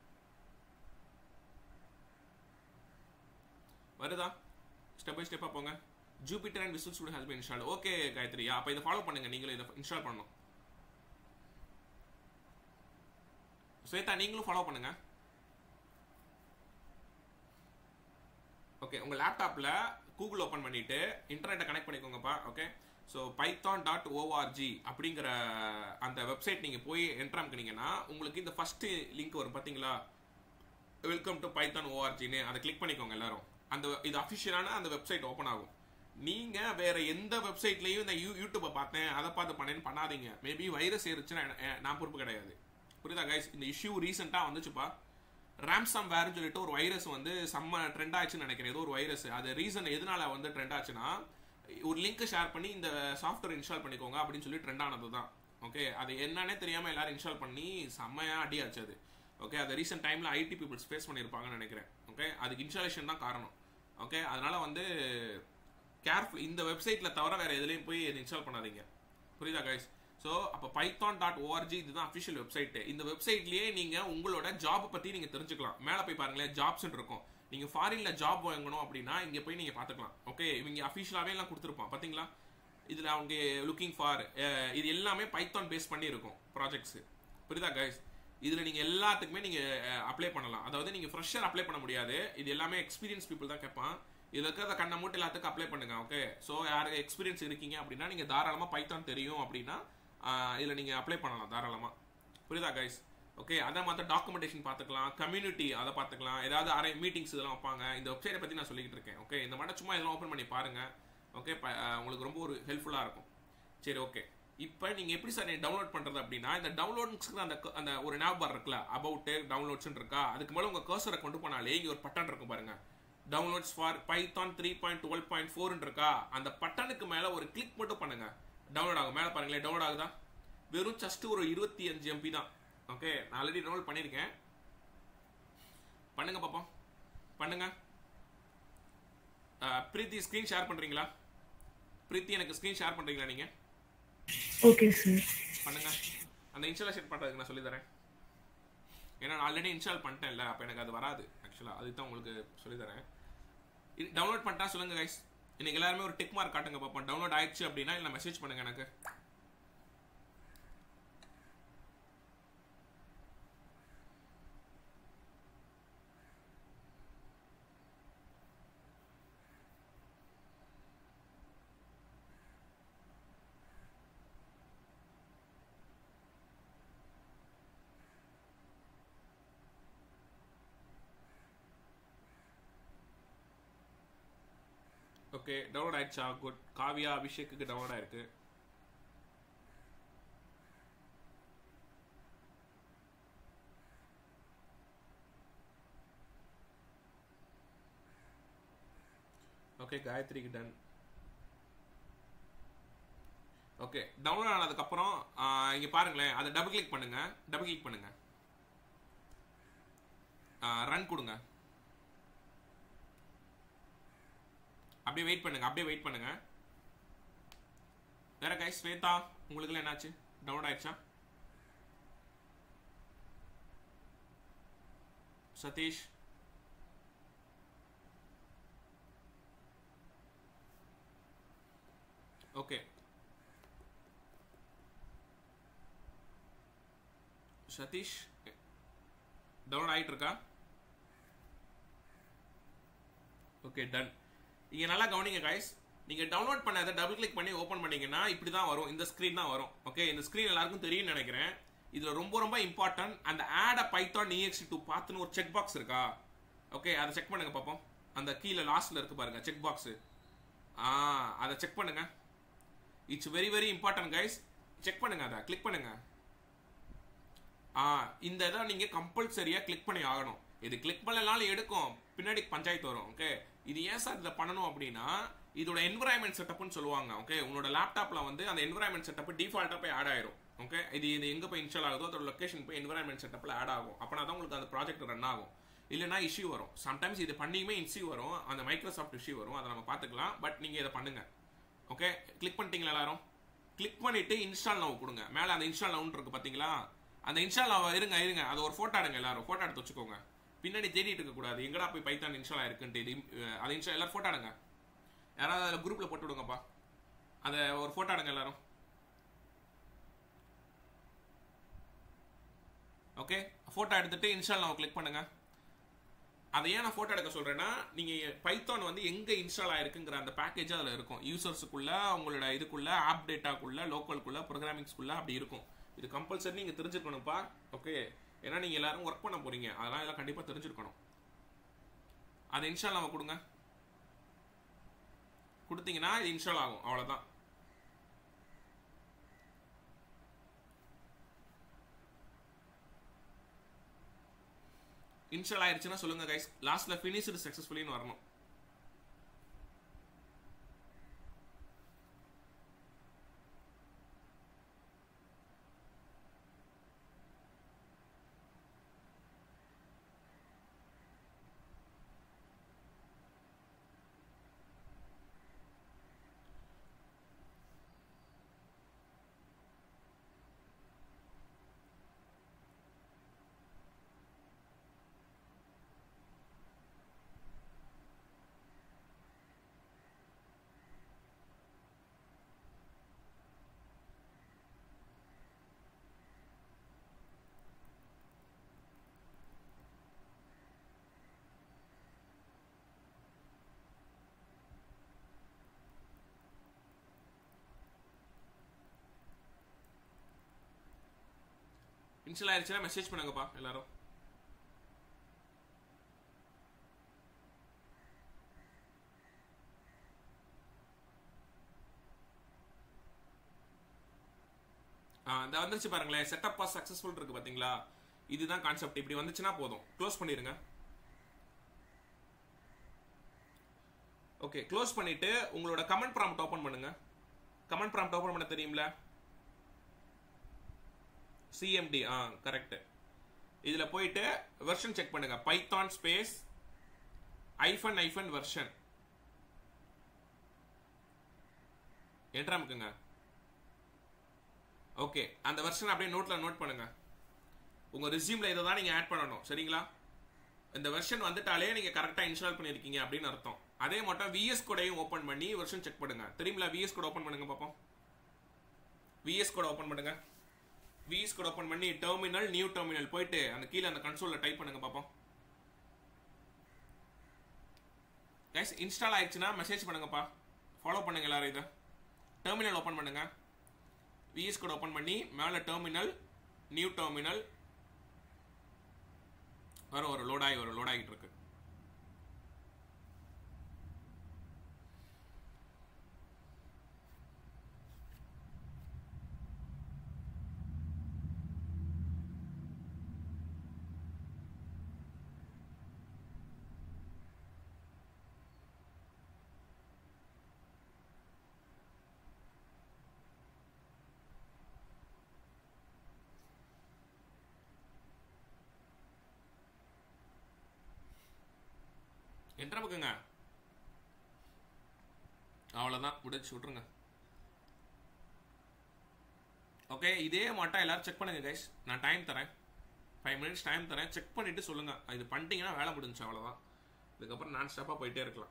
வருதா ஸ்டெப் பை ஸ்டெப்பாக போங்க Jupyter and Visual Studio has been install okay Gayathri அப்போ இதை ஃபாலோ பண்ணுங்க நீங்களும் இதை இன்ஸ்டால் பண்ணணும் ஸ்வேதா நீங்களும் ஃபாலோ பண்ணுங்க ஓகே உங்க லேப்டாப்ல கூகுள் ஓபன் பண்ணிட்டு இன்டர்நெட்டை கனெக்ட் பண்ணிக்கோங்கப்பா okay so Python dot org அப்படிங்கிற அந்த வெப்சைட் நீங்க போய் என்ட்ரு அமுக்குனீங்கன்னா உங்களுக்கு இந்த ஃபர்ஸ்ட் லிங்க் வரும் பாத்தீங்களா வெல்கம் டு பைத்தான் ஓஆர்ஜின்னு அதை கிளிக் பண்ணிக்கோங்க எல்லாரும் அந்த இது அஃபிஷியலான அந்த வெப்சைட் ஓப்பன் ஆகும் நீங்க வேற எந்த வெப்சைட்லயும் இந்த யூ யூடியூப்பை பார்த்தேன் அதை பார்த்து பண்ணேன்னு பண்ணாதீங்க மேபி வைரஸ் ஏறிச்சுன்னா என- எ- நான் பொறுப்பு கிடையாது புரியுதா கைஸ் இந்த இஷ்யூ ரீசெண்டாக வந்துச்சுப்பா ரேம்சம் வேர்னு சொல்லிட்டு ஒரு வைரஸ் வந்து செம்ம ட்ரெண்ட் ஆச்சுன்னு நினைக்கிறேன் ஏதோ ஒரு வைரஸ் அது ரீசன் எதனால வந்து ட்ரெண்ட் ஆச்சுன்னா ஒரு லிங்க் ஷேர் பண்ணி இந்த சாஃப்ட்வேர் இன்ஸ்டால் பண்ணிக்கோங்க அப்படின்னு சொல்லி ட்ரெண்ட் ஆனது தான் ஓகே அது என்னன்னே தெரியாமல் எல்லாரும் இன்ஸ்டால் பண்ணி செம்மையாக அடியாச்சு அது ஓகே அது ரீசெண்ட் டைமில் ஐடி பீப்புள்ஸ் ஃபேஸ் பண்ணியிருப்பாங்கன்னு நினைக்கிறேன் ஓகே அதுக்கு இன்ஸ்டாலேஷன் தான் காரணம் ஓகே அதனால வந்து கேர்ஃபுல் இந்த வெப்சைட்டில் தவிர வேறு எதுலேயும் போய் இன்ஸ்டால் பண்ணாதீங்க புரியுதா கைஸ் ஸோ அப்போ பைத்தான் டாட் ஓஆர்ஜி இதுதான் அஃபிஷியல் வெப்சைட் இந்த வெப்சைட்லேயே நீங்கள் உங்களோட ஜாப் பற்றி நீங்கள் தெரிஞ்சுக்கலாம் மேலே போய் பாருங்களேன் ஜாப்ஸ் இருக்கும் நீங்கள் ஃபாரினில் ஜாப் வாங்கணும் அப்படின்னா இங்கே போய் நீங்கள் பார்த்துக்கலாம் ஓகே இவங்க அஃபிஷியலாகவே எல்லாம் கொடுத்துருப்பான் பார்த்தீங்களா இதில் அவங்க லுக்கிங் ஃபார் இது எல்லாமே பைத்தான் பேஸ் பண்ணி இருக்கும் ப்ராஜெக்ட்ஸ் புரியுதா கைஸ் இதில் நீங்கள் எல்லாத்துக்குமே நீங்கள் அப்ளை பண்ணலாம் அதாவது நீங்கள் ஃப்ரெஷர் அப்ளை பண்ண முடியாது இது எல்லாமே எக்ஸ்பீரியன்ஸ் பீப்புள் தான் கேட்பான் இதில் இருக்கிறத கண்ணை மூட்டை எல்லாத்துக்கும் அப்ளை பண்ணுங்க ஓகே ஸோ யாருக்கு எக்ஸ்பீரியன்ஸ் இருக்கீங்க அப்படின்னா நீங்கள் தாராளமாக பைத்தான் தெரியும் அப்படின்னா இதில் நீங்கள் அப்ளை பண்ணலாம் தாராளமாக புரியுதா கைஸ் ஓகே அதை மற்ற டாக்குமெண்டேஷன் பார்த்துக்கலாம் கம்யூனிட்டி அதை பார்த்துக்கலாம் ஏதாவது அரை மீட்டிங்ஸ் இதெல்லாம் வைப்பாங்க இந்த வெப்சைட்டை பற்றி நான் சொல்லிக்கிட்டு இருக்கேன் ஓகே இந்த மாதிரி சும்மா இதெல்லாம் ஓப்பன் பண்ணி பாருங்க ஓகே உங்களுக்கு ரொம்ப ஒரு ஹெல்ப்ஃபுல்லாக இருக்கும் சரி ஓகே இப்போ நீங்கள் எப்படி சார் டவுன்லோட் பண்ணுறது அப்படின்னா இந்த டவுன்லோட்ஸ்க்கு அந்த அந்த ஒரு ஞாபகம் இருக்குல்ல அபவுட்டு டவுன்லோட்ஸ்னு இருக்கா அதுக்கு மேலே உங்கள் கர்சரை கொண்டு போனாலே இங்கே ஒரு பட்டன் இருக்கும் பாருங்க downloads for Python three point twelve point ஃபோர்னு இருக்கா அந்த பட்டனுக்கு மேலே ஒரு கிளிக் மட்டும் பண்ணுங்க டவுன்லோட் ஆகும் மேலே பாருங்களேன் டவுன்லோட் ஆகுதா வெறும் ஜஸ்ட் ஒரு இருபத்தி அஞ்சு எம்பி தான் ஓகே நான் ஆல்ரெடி டவுன்லோட் பண்ணியிருக்கேன் பண்ணுங்க பாப்போம் பண்ணுங்க பிரீத்தி ஸ்க்ரீன் ஷேர் பண்ணுறீங்களா பிரீத்தி எனக்கு ஸ்க்ரீன் ஷேர் பண்ணுறீங்களா நீங்கள் ஓகே சார் பண்ணுங்க அந்த இன்ஸ்டாலேஷன் பண்ணுறதுக்கு நான் சொல்லித்தரேன் ஏன்னா நான் ஆல்ரெடி இன்ஸ்டால் பண்ணிட்டேன்ல அப்போ எனக்கு அது வராது ஆக்சுவலாக அதுக்கு தான் உங்களுக்கு சொல்லித்தரேன் டவுன்லோட் பண்ணிட்டா சொல்லுங்க கைஸ் இன்னைக்கு எல்லாருமே ஒரு டிக் மார்க் காட்டுங்க பார்ப்போம் டவுன்லோட் ஆயிடுச்சு அப்படின்னா இல்லை மெசேஜ் பண்ணுங்க எனக்கு ஓகே டவுன்லோட் ஆயிடுச்சா குட் காவியா அபிஷேக்குக்கு டவுன்லோட் ஆயிருக்கு ஓகே காயத்ரிக்கு டன் ஓகே டவுன்லோட் ஆனதுக்கப்புறம் இங்கே பாருங்களேன் அதை டபுள் கிளிக் பண்ணுங்க டபுள் கிளிக் பண்ணுங்க ரன் கொடுங்க அப்படியே வெயிட் பண்ணுங்க அப்படியே வெயிட் பண்ணுங்க வேற கைஸ் ஸ்வேதா உங்களுக்குலாம் என்னாச்சு டவுன்லோட் ஆயிடுச்சா சதீஷ் ஓகே சதீஷ் டவுன்லோட் ஆயிட்டு இருக்கா ஓகே டன் இங்க நல்லா கவனிங்க கைஸ் நீங்க டவுன்லோட் பண்ணதை டபுள் கிளிக் பண்ணி ஓபன் பண்ணீங்கன்னா இப்படி தான் வரும் இந்த ஸ்கிரீன் தான் வரும் ஓகே இந்த ஸ்கிரீன் எல்லாருக்கும் தெரியும்னு நினைக்கிறேன் இதுல ரொம்ப ரொம்ப இம்பார்ட்டன்ட் அந்த ஆட் பைத்தான் இஎக்ஸ் டூ பார்த்துன்னு ஒரு செக் பாக்ஸ் இருக்கா ஓகே அதை செக் பண்ணுங்க பார்ப்போம் அந்த கீழே லாஸ்ட்ல இருக்கு பாருங்க செக் பாக்ஸ் ஆ அதை செக் பண்ணுங்க it's very very important guys check பண்ணுங்க அதை கிளிக் பண்ணுங்க ஆ இந்த இதை நீங்க கம்பல்சரியா கிளிக் பண்ணி ஆகணும் இது கிளிக் பண்ணலனாலும் எடுக்கும் பின்னாடி பஞ்சாயத்து வரும் ஓகே இது ஏன் சார் இதை பண்ணணும் அப்படின்னா இதோட என்விரான்மெண்ட் செட்டப்னு சொல்லுவாங்க ஓகே உன்னோட லேப்டாப்ல வந்து அந்த என்விரான்மெண்ட் செட்டப் டிஃபால்ட்டா போய் ஆட் ஆயிரும் ஓகே இது இது எங்க போய் இன்ஸ்டால் ஆகுதோ அதோட லொகேஷன் போய் என்விரான்மெண்ட் செட்டப்ல ஆட் ஆகும் அப்பனா தான் உங்களுக்கு அந்த ப்ராஜெக்ட் ரன் ஆகும் இல்லைனா இஷ்யூ வரும் சம்டைம்ஸ் இது பண்ணியுமே இஷ்யூ வரும் அந்த மைக்ரோசாஃப்ட் இஷ்யூ வரும் அதை நம்ம பார்த்துக்கலாம் பட் நீங்க இதை பண்ணுங்க ஓகே கிளிக் பண்ணிட்டீங்களா எல்லாரும் கிளிக் பண்ணிட்டு இன்ஸ்டால் நவ் கொடுங்க மேலே அந்த இன்ஸ்டால் நவுன் இருக்கு பார்த்தீங்களா அந்த இன்ஸ்டால் நவ் இருங்க இருங்க அது ஒரு ஃபோட்டோ எடுங்க எல்லாரும் ஃபோட்டோ எடுத்து வச்சுக்கோங்க பின்னாடி தேடிட்டு இருக்க கூடாது எங்கடா போய் பைத்தான் இன்ஸ்டால் ஆயிருக்குன்ட்டு இது அஹ், அதை இன்ஸ்டால் எல்லாரும் ஃபோட்டோ எடுங்க யாராவது அதில் குரூப்பில் போட்டு விடுங்கப்பா அதை ஒரு ஃபோட்டோ எடுங்க எல்லாரும் ஓகே ஃபோட்டோ எடுத்துட்டு இன்ஸ்டால் நான் கிளிக் பண்ணுங்க அதை ஏன் நான் ஃபோட்டோ எடுக்க சொல்றேன்னா நீங்க பைத்தான் வந்து எங்க இன்ஸ்டால் ஆயிருக்குங்கிற அந்த பேக்கேஜ் அதில் இருக்கும் யூசர்ஸுக்குள்ள உங்களோட இதுக்குள்ள ஆப் டேட்டாக்குள்ள லோக்கலுக்குள்ள ப்ரோக்ராமிங்ஸ்குள்ள அப்படி இருக்கும் இது கம்பல்சரி நீங்க தெரிஞ்சுக்கணும்ப்பா ஓகே ஏன்னா நீங்க எல்லாரும் ஒர்க் பண்ண போறீங்க அதெல்லாம் எல்லாம் கண்டிப்பா தெரிஞ்சிருக்கணும் அதை இன்ஸ்டால் நம்ம கொடுங்க கொடுத்தீங்கன்னா இது இன்ஸ்டால் ஆகும் அவ்வளவுதான் இன்ஸ்டால் ஆயிருச்சுன்னா சொல்லுங்க கைஸ் லாஸ்ட்ல ஃபினிஷ்டு சக்ஸஸ்ஃபுல்லின்னு வரணும் இன்ஸ்டால் ஆயிருச்சுன்னா மெசேஜ் பண்ணுங்கப்பா எல்லாரும் ஆ இந்த வந்துருச்சு பாருங்களேன் செட்டப் பாஸ் சக்ஸஸ்ஃபுல் இருக்கு பாத்தீங்களா இதுதான் கான்செப்ட் இப்படி வந்துச்சுன்னா போதும் க்ளோஸ் பண்ணிருங்க ஓகே க்ளோஸ் பண்ணிட்டு உங்களோட கமெண்ட் ப்ராம்ப்ட் ஓபன் பண்ணுங்க கமெண்ட் ப்ராம்ப்ட் ஓபன் பண்ண தெரியும்ல சிஎம்டி ஆ கரெக்ட் இதுல போயிட்டு வெர்ஷன் செக் பண்ணுங்க Python space hyphen hyphen version என்ட்ராமுக்குங்க ஓகே அந்த வெர்ஷன் அப்படியே நோட்ல நோட் பண்ணுங்க உங்க ரெஸ்யூம்ல இதை தான் நீங்க ஆட் பண்ணணும் சரிங்களா இந்த வெர்ஷன் வந்துட்டாலே நீங்க கரெக்டா இன்ஸ்டால் பண்ணிருக்கீங்க அப்படின்னு அர்த்தம் அதே மட்டும் விஎஸ் கோடையும் ஓபன் பண்ணி வெர்ஷன் செக் பண்ணுங்க தெரியுங்களா விஎஸ் கோட் ஓபன் பண்ணுங்க பாப்போம் விஎஸ் கோட் ஓபன் பண்ணுங்க விஎஸ் கோட் ஓபன் பண்ணி டெர்மினல் நியூ டெர்மினல் போயிட்டு அந்த கீழே அந்த கன்சோல்ல டைப் பண்ணுங்க பாப்போம் கைஸ் இன்ஸ்டால் ஆயிடுச்சுன்னா மெசேஜ் பண்ணுங்கப்பா ஃபாலோ பண்ணுங்க எல்லாரும் இதை டெர்மினல் ஓபன் பண்ணுங்க விஎஸ் கோட் ஓபன் பண்ணி மேலே டெர்மினல் நியூ டெர்மினல் வரும் ஒரு லோட் ஆகி வரும் லோட் ஆகிட்டு இருக்கு என்ற பக்கங்க அவ்வளோதான் முடிச்சு விட்ருங்க ஓகே இதே மாட்டா எல்லாரும் செக் பண்ணுங்க கைஸ் நான் டைம் தரேன் ஃபைவ் மினிட்ஸ் டைம் தரேன் செக் பண்ணிட்டு சொல்லுங்க இது பண்ணிட்டீங்கன்னா வேலை முடிஞ்சு அவ்வளோதான் இதுக்கப்புறம் நான் ஸ்டாப்பாக போயிட்டே இருக்கலாம்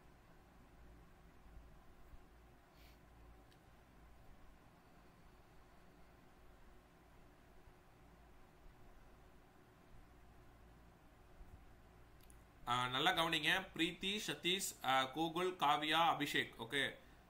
ஆஹ் நல்லா கவனிங்க பிரீத்தி சதீஷ் ஆஹ் கோகுல் காவியா அபிஷேக் ஓகே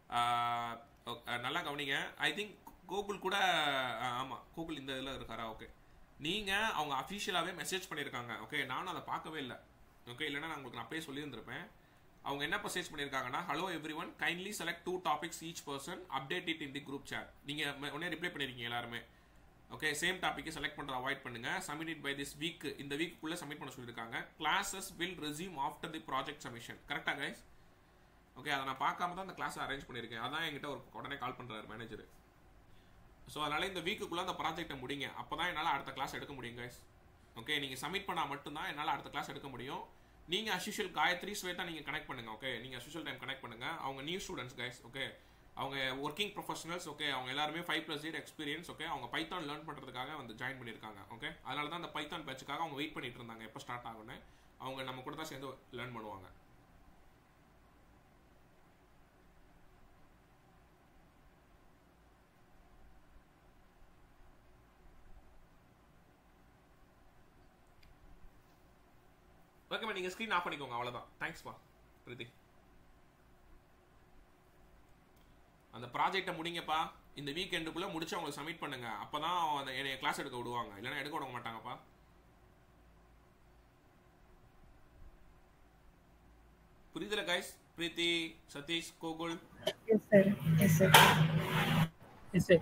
நல்லா கவனிங்க ஐ திங்க் கோகுல் கூட ஆஹ் ஆமா கோகுல் இந்த இதில் இருக்காரா ஓகே நீங்க அவங்க அஃபிஷியலாகவே மெசேஜ் பண்ணியிருக்காங்க ஓகே நானும் அதை பார்க்கவே இல்லை ஓகே இல்லைன்னா நான் உங்களுக்கு நான் அப்பயே சொல்லியிருந்திருப்பேன் அவங்க என்ன மெசேஜ் பண்ணியிருக்காங்கன்னா hello everyone kindly select two topics each person update it in the group chat நீங்க உடனே ரிப்ளை பண்ணிருக்கீங்க எல்லாருமே ஓகே சேம் டாபிக்கை செலக்ட் பண்ற அவாய்ட் பண்ணுங்க சப்மிட் பை திஸ் வீக் இந்த வீக்குள்ள சப்மிட் பண்ண சொல்லியிருக்காங்க classes will resume after the project submission கரெக்டா கைஸ் ஓகே அதை நான் பார்க்காம தான் அந்த கிளாஸ் அரேஞ்ச் பண்ணியிருக்கேன் அதான் என்கிட்ட ஒரு உடனே கால் பண்றாரு மேனேஜர் ஸோ அதனால இந்த வீக்குக்குள்ள அந்த ப்ராஜெக்ட்டை முடிங்க அப்பதான் என்னால் அடுத்த கிளாஸ் எடுக்க முடியும் கைஸ் ஓகே நீங்க சப்மிட் பண்ணா மட்டும்தான் என்னால் அடுத்த கிளாஸ் எடுக்க முடியும் நீங்க அஸ்யூஷுவல் காயத்ரி ஸ்வேதா நீங்க கனெக்ட் பண்ணுங்க ஓகே நீங்க அஸ்யூஷுவல் டைம் கனெக்ட் பண்ணுங்க அவங்க நியூ ஸ்டூடெண்ட்ஸ் கைஸ் ஓகே அவங்க ஒர்க்கிங் ப்ரொஃபஷனல்ஸ் ஓகே அவங்க எல்லாருமே five plus year experience okay அவங்க பைத்தான் லேர்ன் பண்ணுறதுக்காக வந்து ஜாயின் பண்ணியிருக்காங்க ஓகே அதனால தான் அந்த பைத்தான் பேட்சுக்காக அவங்க வெயிட் பண்ணிட்டு இருந்தாங்க எப்போ ஸ்டார்ட் ஆகும்னு அவங்க நம்ம கூட தான் சேர்ந்து லேர்ன் பண்ணுவாங்க ஓகேம்மா நீங்கள் ஸ்க்ரீன் ஆஃப் பண்ணிக்கோங்க அவ்வளோதான் தேங்க்ஸ்ப்பா பிரீத்தி அந்த ப்ராஜெக்டை முடிங்கப்பா இந்த வீக்கெண்டுக்குள்ள முடிச்சு அவங்களுக்கு சப்மிட் பண்ணுங்க அப்பதான் அந்த என்னைய கிளாஸ் எடுக்க விடுவாங்க இல்லைன்னா எடுக்க விட மாட்டாங்கப்பா புரியுதுல guys Preethi Sathish Gokul yes sir yes sir yes sir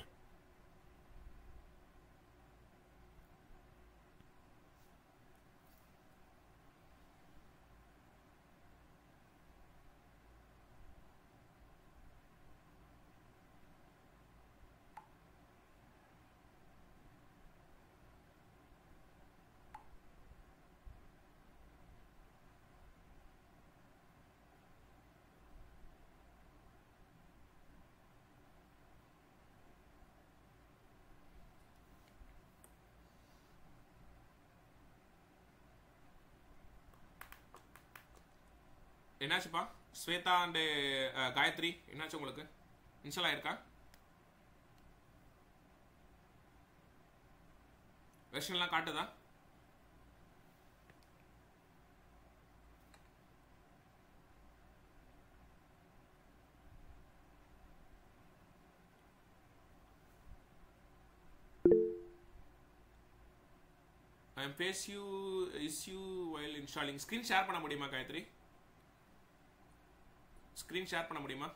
என்னாச்சுப்பா ஸ்வேதா அண்டு காயத்ரி என்னாச்சு உங்களுக்கு இன்ஸ்டால் ஆயிருக்கா வெர்ஷன்லாம் காட்டுதா I am face you issue while installing screen share பண்ண முடியுமா காயத்ரி ஸ்க்ரீன் ஷேர் பண்ண முடியுமா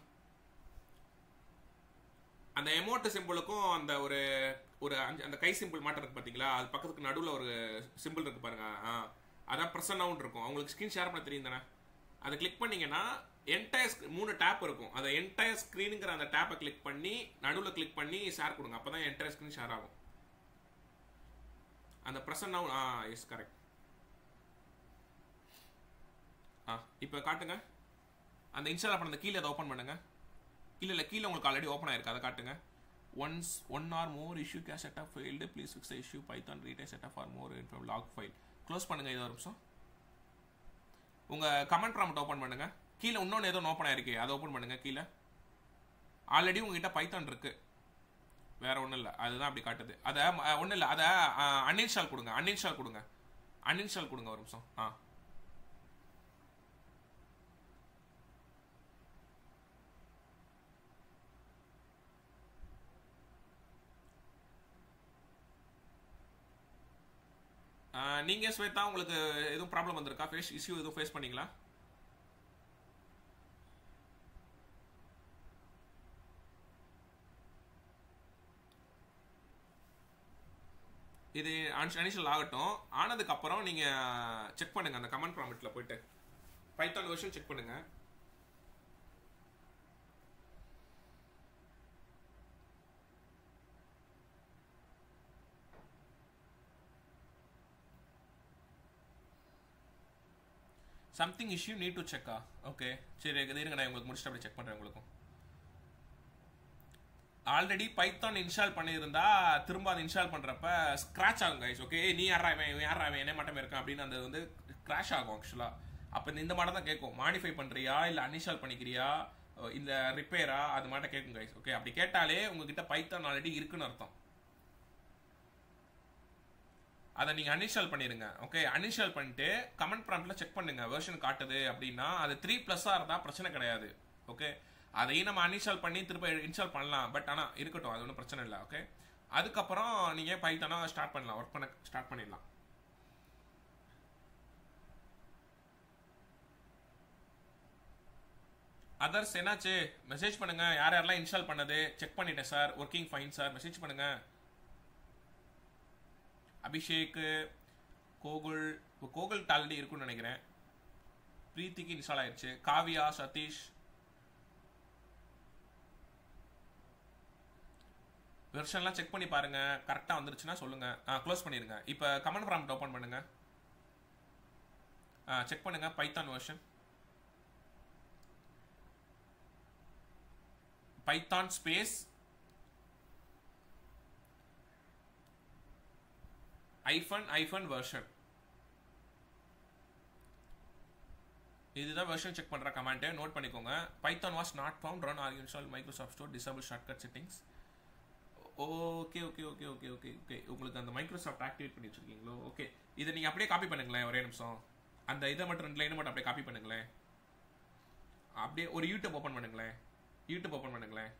அந்த எமோட் சிம்பிளுக்கும் அந்த ஒரு ஒரு அஞ்சு அந்த கை சிம்பிள் மாட்டம் இருக்கு பாத்தீங்களா அது பக்கத்துக்கு நடுவில் ஒரு சிம்பிள் இருக்கு பாருங்க ஆ அதான் ப்ரெசன்ட் அவுட் இருக்கும் உங்களுக்கு ஸ்க்ரீன் ஷேர் பண்ண தெரியும் தானே அதை கிளிக் பண்ணீங்கன்னா என்டையர் மூணு டேப் இருக்கும் அந்த என்டையர் ஸ்க்ரீனுங்கிற அந்த டேப்பை கிளிக் பண்ணி நடுவில் கிளிக் பண்ணி ஷேர் கொடுங்க அப்போ தான் என்டையர் ஸ்க்ரீன் ஷேர் ஆகும் அந்த ப்ரெசன்ட் அவுட் ஆ எஸ் கரெக்ட் ஆ இப்போ காட்டுங்க அந்த இன்ஸ்டால் பண்ண அந்த கீழே அதை ஓப்பன் பண்ணுங்க இல்லை இல்லை கீழே உங்களுக்கு ஆல்ரெடி ஓப்பன் ஆயிருக்கு அதை காட்டுங்க once one or more issue caused setup failed please fix issue Python retry setup for more info log file close பண்ணுங்க இது ஒரு நிமிஷம் உங்க கமெண்ட் ப்ராம்ப்ட் ஓப்பன் பண்ணுங்க கீழே இன்னொன்று ஏதோ ஓப்பன் ஆயிருக்கு அதை ஓப்பன் பண்ணுங்க கீழே ஆல்ரெடி உங்ககிட்ட பைத்தான் இருக்கு வேற ஒன்றும் இல்லை அதுதான் அப்படி காட்டுது அதை ஒன்றும் இல்லை அதை அன்இன்ஸ்டால் கொடுங்க அன்இன்ஸ்டால் கொடுங்க அன்இன்ஸ்டால் கொடுங்க ஒரு நிமிஷம் ஆ ஆஹ் நீங்க ஸ்வேதா உங்களுக்கு எதுவும் ப்ராப்ளம் வந்திருக்கா ஃபேஸ் இஷ்யூ எதுவும் ஃபேஸ் பண்ணீங்களா இது அனிஷியல் ஆகட்டும் ஆனதுக்கு அப்புறம் நீங்க செக் பண்ணுங்க அந்த கமெண்ட் ப்ராமிட்ல போயிட்டு பைத்தான் வெர்ஷன் செக் பண்ணுங்க சம்திங் இஷ்யூ நீட் டு செக்கா ஓகே சரி இது இருங்க நான் உங்களுக்கு முடிச்சுட்டு அப்படியே செக் பண்ணுறேன் உங்களுக்கும் ஆல்ரெடி பைத்தான் இன்ஸ்டால் பண்ணியிருந்தா திரும்ப அதை இன்ஸ்டால் பண்ணுறப்ப ஸ்க்ராச் ஆகும் கைஸ் ஓகே நீ யாரா இவன் இவன் யாரா இவன் என்ன மட்டும் இருக்கான் அப்படின்னு அந்த வந்து கிராஷ் ஆகும் ஆக்சுவலாக அப்போ இந்த மாடம் தான் கேட்கும் மாடிஃபை பண்ணுறியா இல்லை அன்இன்ஸ்டால் பண்ணிக்கிறியா இந்த ரிப்பேரா அது மாட்டம் கேட்கும் கைஸ் ஓகே அப்படி கேட்டாலே உங்ககிட்ட பைத்தான் ஆல்ரெடி இருக்குன்னு அர்த்தம் அதை நீங்கள் அன்இன்ஸ்டால் பண்ணிடுங்க ஓகே அன்இன்ஸ்டால் பண்ணிட்டு கமெண்ட் ப்ராம்ப்டில் செக் பண்ணுங்க வெர்ஷன் காட்டுது அப்படின்னா அது த்ரீ ப்ளஸ்ஸாக இருந்தால் பிரச்சனை கிடையாது ஓகே அதையும் நம்ம அன்இன்ஸ்டால் பண்ணி திரும்ப இன்ஸ்டால் பண்ணலாம் பட் ஆனால் இருக்கட்டும் அது ஒன்றும் பிரச்சனை இல்லை ஓகே அதுக்கப்புறம் நீங்கள் பைத்தானா ஸ்டார்ட் பண்ணலாம் ஒர்க் பண்ண ஸ்டார்ட் பண்ணிடலாம் அதர்ஸ் என்னாச்சு மெசேஜ் பண்ணுங்க யார் யாரெல்லாம் இன்ஸ்டால் பண்ணது செக் பண்ணிட்டேன் sir working fine sir message பண்ணுங்க அபிஷேக் கோகுல் கோகுல் ஆல்ரெடி இருக்குன்னு நினைக்கிறேன் பிரீத்திக்கு இன்ஸ்டால் ஆயிடுச்சு காவியா சதீஷ் வெர்ஷன்லாம் செக் பண்ணி பாருங்க கரெக்டாக வந்துருச்சுன்னா சொல்லுங்க ஆ க்ளோஸ் பண்ணிருங்க இப்போ கமெண்ட் ப்ராம்ப்ட் ஓப்பன் பண்ணுங்க ஆ செக் பண்ணுங்க Python version Python space hyphen hyphen version இதுதான் வெர்ஷன் செக் பண்ற கமாண்ட் நோட் பண்ணிக்கோங்க Python was not found run or install Microsoft store disable shortcut settings okay okay okay okay okay okay உங்களுக்கு அந்த Microsoft activate பண்ணி வச்சிருக்கீங்களோ okay இதை நீங்க அப்படியே copy பண்ணுங்களேன் ஒரே நிமிஷம் அந்த இதை மட்டும் ரெண்டு லைனை மட்டும் அப்படியே காப்பி பண்ணுங்களேன் அப்படியே ஒரு யூடியூப் ஓப்பன் பண்ணுங்களேன் யூடியூப் ஓப்பன் பண்ணுங்களேன்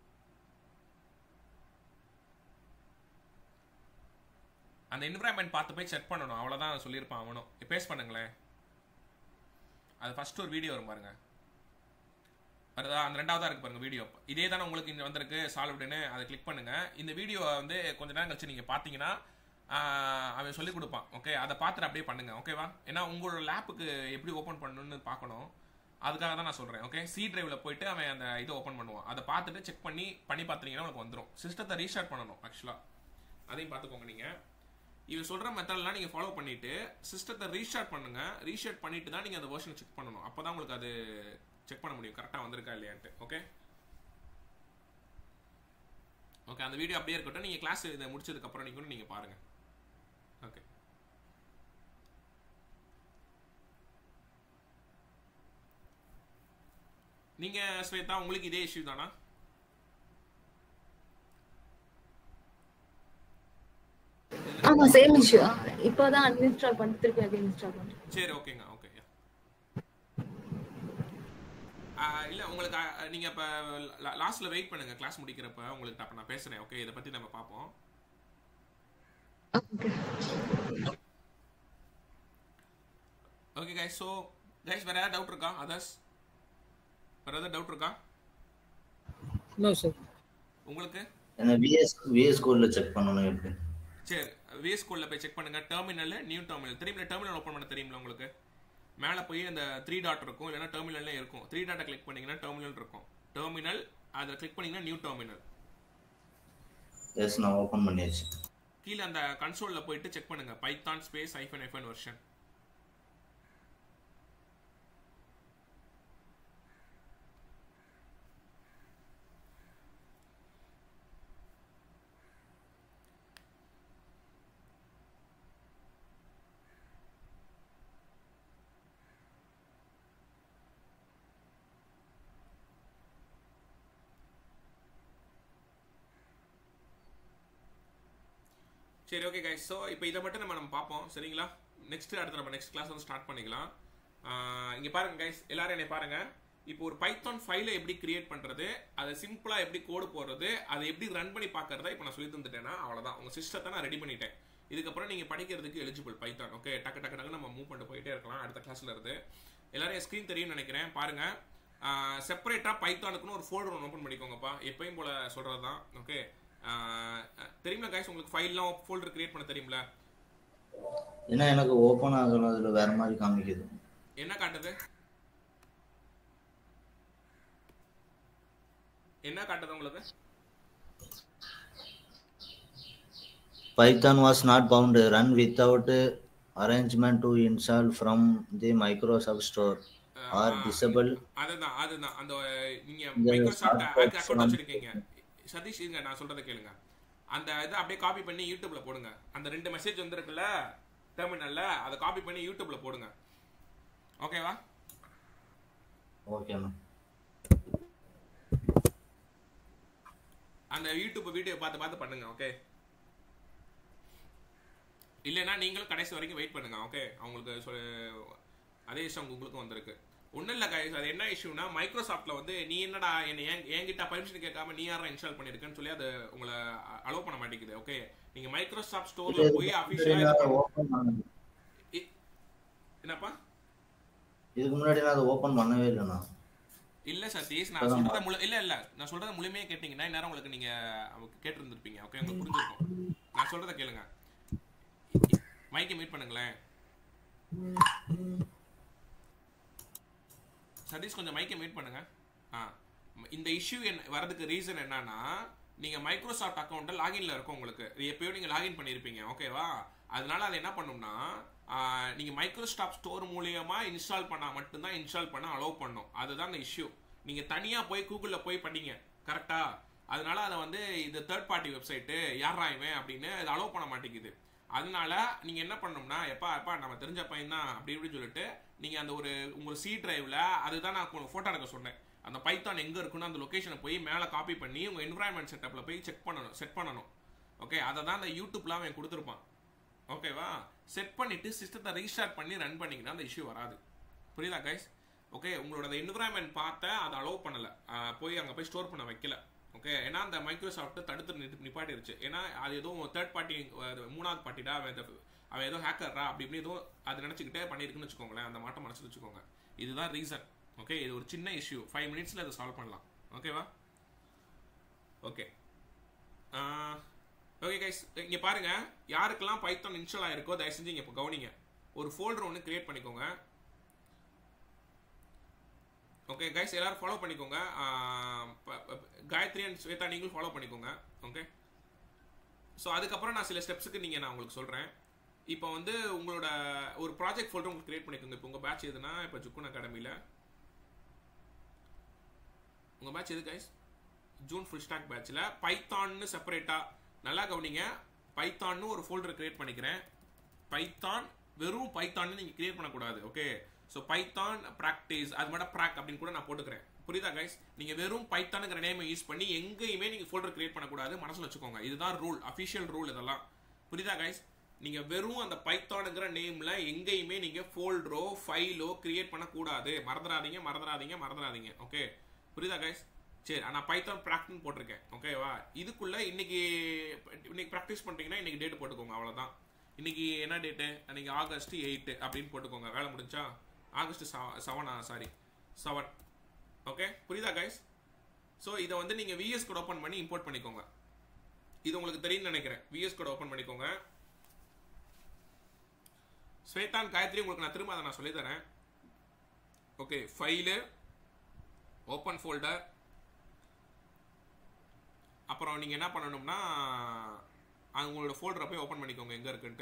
அந்த என்விரான்மெண்ட் பார்த்து போய் செக் பண்ணணும் அவ்வளோதான் சொல்லியிருப்பான் அவனும் பேஸ் பண்ணுங்களேன் அது ஃபர்ஸ்ட் ஒரு வீடியோ வரும் பாருங்க வருதா அந்த ரெண்டாவதா இருக்கு பாருங்க வீடியோ இதே தானே உங்களுக்கு இங்க வந்திருக்கு சால்வ்டுன்னு அதை கிளிக் பண்ணுங்க இந்த வீடியோ வந்து கொஞ்ச நேரம் கழிச்சு நீங்க பாத்தீங்கன்னா ஆஹ், அவன் சொல்லி கொடுப்பான் ஓகே அதை பார்த்துட்டு அப்படியே பண்ணுங்க ஓகேவா ஏன்னா உங்களோட லேப்புக்கு எப்படி ஓப்பன் பண்ணணும்னு பார்க்கணும் அதுக்காக தான் நான் சொல்றேன் ஓகே சி டிரைவ்ல போயிட்டு அவன் அந்த இதை ஓப்பன் பண்ணுவான் அதை பார்த்துட்டு செக் பண்ணி பண்ணி பார்த்தீங்கன்னா உனக்கு வந்துடும் சிஸ்டத்தை ரீஸ்டார்ட் பண்ணணும் ஆக்சுவலா அதையும் பார்த்துக்கோங்க நீங்க இவன் சொல்ற மெத்தட்லாம் நீங்க ஃபாலோ பண்ணிட்டு சிஸ்டத்தை ரீஸ்டார்ட் பண்ணுங்க ரீஸ்டார்ட் பண்ணிட்டு தான் நீங்க அந்த வெர்ஷன் செக் பண்ணணும் அப்பதான் உங்களுக்கு அது செக் பண்ண முடியும் கரெக்டா வந்திருக்கா இல்லையான்ட்டு ஓகே ஓகே அந்த வீடியோ அப்படியே இருக்கட்டும் நீங்க கிளாஸ் இதை முடிச்சதுக்கு அப்புறம் நீங்க கூட நீங்க பாருங்க ஓகே நீங்க ஸ்வேதா உங்களுக்கு இதே இஷ்யூ தானா ஆமா சேம் இஷ்யூ இப்போதான் அன்இன்ஸ்டால் பண்ணிட்டு திருப்பி அது இன்ஸ்டால் பண்றேன் சரி ஓகேங்க ஓகே இல்ல உங்களுக்கு ஆ, நீங்க இப்ப லாஸ்ட்ல வெயிட் பண்ணுங்க கிளாஸ் முடிக்கிறப்ப உங்களுக்கு அப்ப நான் பேசுறேன் ஓகே இத பத்தி நம்ம பாப்போம் okay okay guys so guys வேற ஏதாவது டவுட் இருக்கா அதர்ஸ் வேற ஏதாவது டவுட் இருக்கா No, sir. உங்களுக்கு என்ன விஎஸ் விஎஸ் கோடில் செக் பண்ணணும் எப்படி சரி விஎஸ் கோடில் போய் செக் பண்ணுங்க டெர்மினல் நியூ டெர்மினல் தெரியுமில்ல டெர்மினல் ஓப்பன் பண்ண தெரியுமில்ல உங்களுக்கு மேலே போய் அந்த த்ரீ டாட் இருக்கும் இல்லைன்னா டெர்மினல்லே இருக்கும் த்ரீ டாட்டை கிளிக் பண்ணீங்கன்னா டெர்மினல் இருக்கும் டெர்மினல் அதை கிளிக் பண்ணீங்கன்னா நியூ டெர்மினல் எஸ் நான் ஓப்பன் பண்ணியாச்சு கீழே அந்த கன்சோலில் போயிட்டு செக் பண்ணுங்க Python space hyphen hyphen version சரி ஓகே கைஸ் ஸோ இப்போ இதை மட்டும் நம்ம நம்ம பார்ப்போம் சரிங்களா நெக்ஸ்ட் அடுத்து நம்ம நெக்ஸ்ட் கிளாஸ் வந்து ஸ்டார்ட் பண்ணிக்கலாம் ஆஹ் இங்க பாருங்க கைஸ் எல்லாரும் என்னை பாருங்க இப்போ ஒரு பைத்தான் ஃபைலை எப்படி கிரியேட் பண்றது அதை சிம்பிளா எப்படி கோடு போடுறது அதை எப்படி ரன் பண்ணி பார்க்கறத இப்போ நான் சொல்லி தந்துட்டேன்னா அவ்வளவுதான் உங்க சிஸ்டத்தை நான் ரெடி பண்ணிட்டேன் இதுக்கப்புறம் நீங்க படிக்கிறதுக்கு எலிஜிபிள் பைத்தான் ஓகே டக்கு டக்கு டக்கு நம்ம மூவ் பண்ணிட்டு போயிட்டே இருக்கலாம் அடுத்த கிளாஸ்ல இருந்து எல்லாரும் என் ஸ்க்ரீன் தெரியும்னு நினைக்கிறேன் பாருங்க செப்பரேட்டா பைத்தானுக்குன்னு ஒரு ஃபோல்டர் ஒன்று ஓப்பன் பண்ணிக்கோங்கப்பா எப்பயும் போல சொல்றது தான் ஓகே தெரியுமா கைஸ் உங்களுக்கு ஃபைல்லாம் ஃபோல்டர் கிரியேட் பண்ண தெரியுங்களா ஏன்னா எனக்கு ஓப்பன் ஆகல அதில் வேற மாதிரி காமிக்குது என்ன காட்டுது என்ன காட்டுது உங்களுக்கு Python was not bound run without arrangement to install from the Microsoft Store or disable அதுதான் அதுதான் அந்த நீங்க இந்த மைக்ரோசாஃப்ட் software அக்கௌண்ட் வச்சிருக்கீங்க சதீஷ் இருங்க நான் சொல்றதை கேளுங்க அந்த இதை அப்படியே காப்பி பண்ணி யூடியூப்ல போடுங்க அந்த ரெண்டு மெசேஜ் வந்திருக்குல்ல டெர்மினல்ல அதை காப்பி பண்ணி யூடியூப்ல போடுங்க ஓகேவா ஓகே மேம் அந்த யூடியூப் வீடியோ பார்த்து பார்த்து பண்ணுங்க ஓகே இல்லைன்னா நீங்களும் கடைசி வரைக்கும் வெயிட் பண்ணுங்க ஓகே அவங்களுக்கு சொ- அதே விஷயம் உங்களுக்கும் வந்திருக்கு ஒன்றும் இல்லை கைஸ் அது என்ன இஷ்யூனா மைக்ரோசாஃப்ட்ல வந்து நீ என்னடா என்ன என் என்கிட்ட பர்மிஷன் கேட்காம நீ யாரா இன்ஸ்டால் பண்ணிருக்கேன்னு சொல்லி அது உங்களை அலோவ் பண்ண மாட்டேங்குது ஓகே நீங்க மைக்ரோசாஃப்ட் ஸ்டோர்ல போய் அபிஷியலா ஓப்பன் பண்ண என்னப்பா இதுக்கு முன்னாடி நான் அதை ஓப்பன் பண்ணவே இல்லைண்ணா இல்ல சதீஷ் நான் சொல்றத முழு இல்ல இல்ல நான் சொல்றத முழுமையா கேட்டீங்கன்னா இந்நேரம் உங்களுக்கு நீங்க கேட்டு இருந்திருப்பீங்க ஓகே உங்களுக்கு புரிஞ்சிருக்கும் நான் சொல்றத கேளுங்க மைக்கை மீட் பண்ணுங்களேன் சதீஷ் கொஞ்சம் மைக்கை மீட் பண்ணுங்க ஆ இந்த இஷ்யூ என்ன வரதுக்கு ரீசன் என்னன்னா நீங்க மைக்ரோசாஃப்ட் அக்கௌண்ட்ல லாகின்ல இருக்கும் உங்களுக்கு இது எப்பயோ நீங்க லாகின் பண்ணிருப்பீங்க ஓகேவா அதனால அது என்ன பண்ணும்னா ஆ, நீங்க மைக்ரோசாஃப்ட் ஸ்டோர் மூலியமா இன்ஸ்டால் பண்ணா மட்டும்தான் இன்ஸ்டால் பண்ண அலோவ் பண்ணும் அதுதான் அந்த இஷ்யூ நீங்க தனியா போய் கூகுள்ல போய் பண்ணீங்க கரெக்டா அதனால அதை வந்து இது தேர்ட் பார்ட்டி வெப்சைட்டு யாரா இவன் அப்படின்னு அது அலோவ் பண்ண மாட்டேங்குது அதனால நீங்க என்ன பண்ணணும்னா எப்பா எப்பா நம்ம தெரிஞ்ச பையன் தான் அப்படி இப்படின்னு சொல்லிட்டு நீங்க அந்த ஒரு உங்க சி டிரைவ்ல அதுதான் நான் போட்டோ எடுக்க சொன்னேன் அந்த பைத்தான் எங்க இருக்குன்னு அந்த லொகேஷனை போய் மேல காப்பி பண்ணி உங்க என்விரான்மெண்ட் செட்டப்ல போய் செக் பண்ணணும் செட் பண்ணணும் ஓகே அதை தான் அந்த யூடியூப்ல அவன் கொடுத்துருப்பான் ஓகேவா செட் பண்ணிட்டு சிஸ்டத்தை ரீஸ்டார்ட் பண்ணி ரன் பண்ணீங்கன்னா அந்த இஷ்யூ வராது புரியுதா கைஸ் ஓகே உங்களோட என்விரான்மெண்ட் பார்த்த அதை அலோவ் பண்ணல ஆஹ் போய் அங்க போய் ஸ்டோர் பண்ண வைக்கல ஓகே ஏன்னா அந்த மைக்ரோசாஃப்ட் தடுத்து நிறுத்தி- நிப்பாட்டிருச்சு ஏன்னா அது எதுவும் தேர்ட் பார்ட்டி மூணாவது பார்ட்டிடா அவன் இந்த- அவன் ஏதோ ஹேக்கர்ரா அப்படி இப்படி எதுவும் அது நினச்சிக்கிட்டே பண்ணியிருக்குன்னு வச்சுக்கோங்களேன் அந்த மாட்டம் மனசு வச்சுக்கோங்க இதுதான் ரீசன் ஓகே இது ஒரு சின்ன இஷ்யூ ஃபைவ் மினிட்ஸில் அதை சால்வ் பண்ணலாம் ஓகேவா ஓகே ஓகே கைஸ் இங்கே பாருங்க யாருக்கெல்லாம் பைத்தான் இன்ஸ்டால் ஆயிருக்கோ தயவு செஞ்சு இங்கே இப்போ கவனிங்க ஒரு ஃபோல்டர் ஒன்று கிரியேட் பண்ணிக்கோங்க ஓகே கைஸ் எல்லாரும் ஃபாலோ பண்ணிக்கோங்க ஆஹ் ப- ப- காயத்ரி அண்ட் ஸ்வேதா நீங்களும் ஃபாலோ பண்ணிக்கோங்க ஓகே ஸோ அதுக்கப்புறம் நான் சில ஸ்டெப்ஸுக்கு நீங்கள் நான் உங்களுக்கு சொல்கிறேன் இப்போ வந்து உங்களோட ஒரு ப்ராஜெக்ட் ஃபோல்டர் உங்களுக்கு கிரியேட் பண்ணிக்கோங்க இப்போ உங்கள் பேட்ச் எதுனா இப்போ ஜுக்குன் அகாடமியில் உங்கள் பேட்ச் எது கைஸ் ஜூன் ஃபுல் ஸ்டாக் பேட்சில் பைத்தான்னு செப்பரேட்டாக நல்லா கவனிங்க பைத்தான்னு ஒரு ஃபோல்டர் கிரியேட் பண்ணிக்கிறேன் பைத்தான் வெறும் பைத்தான்னு நீங்கள் கிரியேட் பண்ணக்கூடாது ஓகே ஸோ பைத்தான் ப்ராக்டிஸ் அது மட்டும் ப்ராக் அப்படின்னு கூட நான் போட்டுக்கிறேன் புரியுதா கைஸ் நீங்க வெறும் பைத்தானுங்கிற நேமை யூஸ் பண்ணி எங்கேயுமே நீங்க ஃபோல்டர் கிரியேட் பண்ணக்கூடாது மனசுல வச்சுக்கோங்க இதுதான் ரூல் அஃபிஷியல் ரூல் இதெல்லாம் புரியுதா கைஸ் நீங்க வெறும் அந்த பைத்தானுங்கிற நேம்ல எங்கேயுமே நீங்க ஃபோல்டரோ ஃபைலோ கிரியேட் பண்ணக்கூடாது மறந்துடாதீங்க மறந்துடாதீங்க மறந்துடாதீங்க ஓகே புரியுதா கைஸ் சரி நான் பைத்தான் ப்ராக்டின்னு போட்டிருக்கேன் ஓகேவா இதுக்குள்ள இன்னைக்கு இன்னைக்கு ப்ராக்டிஸ் பண்றீங்கன்னா இன்னைக்கு டேட் போட்டுக்கோங்க அவ்வளவுதான் இன்னைக்கு என்ன டேட்டு இன்னைக்கு ஆகஸ்ட் எயிட் அப்படின்னு போட்டுக்கோங்க வேலை முடிஞ்சா ஆகஸ்ட் செவனா சாரி செவன் ஓகே புரியுதா கைஸ் ஸோ இதை வந்து நீங்க விஎஸ் கோட் ஓப்பன் பண்ணி இம்போர்ட் பண்ணிக்கோங்க இது உங்களுக்கு தெரியும்னு நினைக்கிறேன் விஎஸ் கோட் ஓப்பன் பண்ணிக்கோங்க ஸ்வேதான் காயத்ரி உங்களுக்கு நான் திரும்ப அதை நான் சொல்லி தரேன் ஓகே ஃபைலு ஓப்பன் ஃபோல்டர் அப்புறம் நீங்க என்ன பண்ணணும்னா அது உங்களோட ஃபோல்டரை போய் ஓப்பன் பண்ணிக்கோங்க எங்க இருக்குன்ட்டு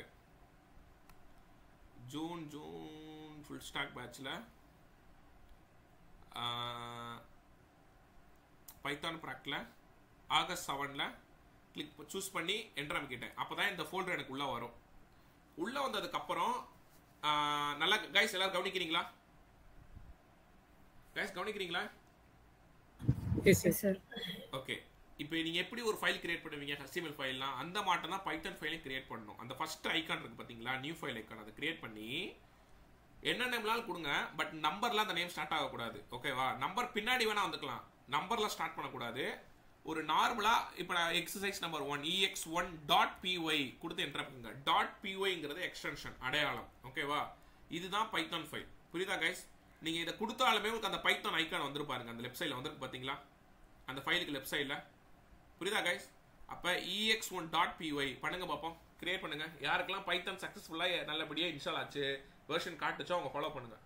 ஜூன் ஜூன் ஃபுல் ஸ்டாக் பேட்ச்ல பைத்தான் ப்ராக்டில் ஆகஸ்ட் செவனில் கிளிக் சூஸ் பண்ணி என்ட்ரு அமைக்கிட்டேன் அப்போ தான் இந்த ஃபோல்டர் எனக்கு உள்ளே வரும் உள்ளே வந்ததுக்கப்புறம் நல்லா கைஸ் எல்லாரும் கவனிக்கிறீங்களா கைஸ் கவனிக்கிறீங்களா எஸ் எஸ் சார் ஓகே இப்போ நீங்க எப்படி ஒரு ஃபைல் கிரியேட் பண்ணுவீங்க HTML ஃபைல்லாம் அந்த மாட்டம் தான் பைத்தன் ஃபைலையும் கிரியேட் பண்ணணும் அந்த ஃபர்ஸ்ட் ஐகான் இருக்கு பாத்தீங்களா நியூ ஃபைல் ஐகான் அதை கிரியேட் பண்ணி என்ன நேம்லாம் கொடுங்க பட் நம்பர்லாம் அந்த நேம் ஸ்டார்ட் ஆகக்கூடாது ஓகேவா நம்பர் பின்னாடி வேணா வந்துக்கலாம் நம்பர்லாம் ஸ்டார்ட் பண்ணக்கூடாது ஒரு நார்மலா இப்போ நான் exercise number one EX one dot PY கொடுத்து என்டர் பண்ணுங்க டாட் பிஒய்ங்கிறது எக்ஸ்டென்ஷன் அடையாளம் ஓகேவா இதுதான் பைத்தான் ஃபைல் புரியுதா கைஸ் நீங்க இதை கொடுத்தாலுமே உங்களுக்கு அந்த பைத்தான் ஐக்கான் வந்துரு பாருங்க அந்த லெஃப்ட் சைடில் வந்துருக்கு பாத்தீங்களா அந்த ஃபைலுக்கு லெஃப்ட் சைடில் புரியுதா கைஸ் அப்ப இஎக்ஸ் ஒன் டாட் பிஒய் பண்ணுங்க பார்ப்போம் கிரியேட் பண்ணுங்க யாருக்கெல்லாம் பைத்தன் சக்சஸ்ஃபுல்லா நல்லபடியா இன்ஸ்டால் ஆச்சு வெர்ஷன் காட்டுச்சோ அவங்க ஃபாலோ பண்ணுங்க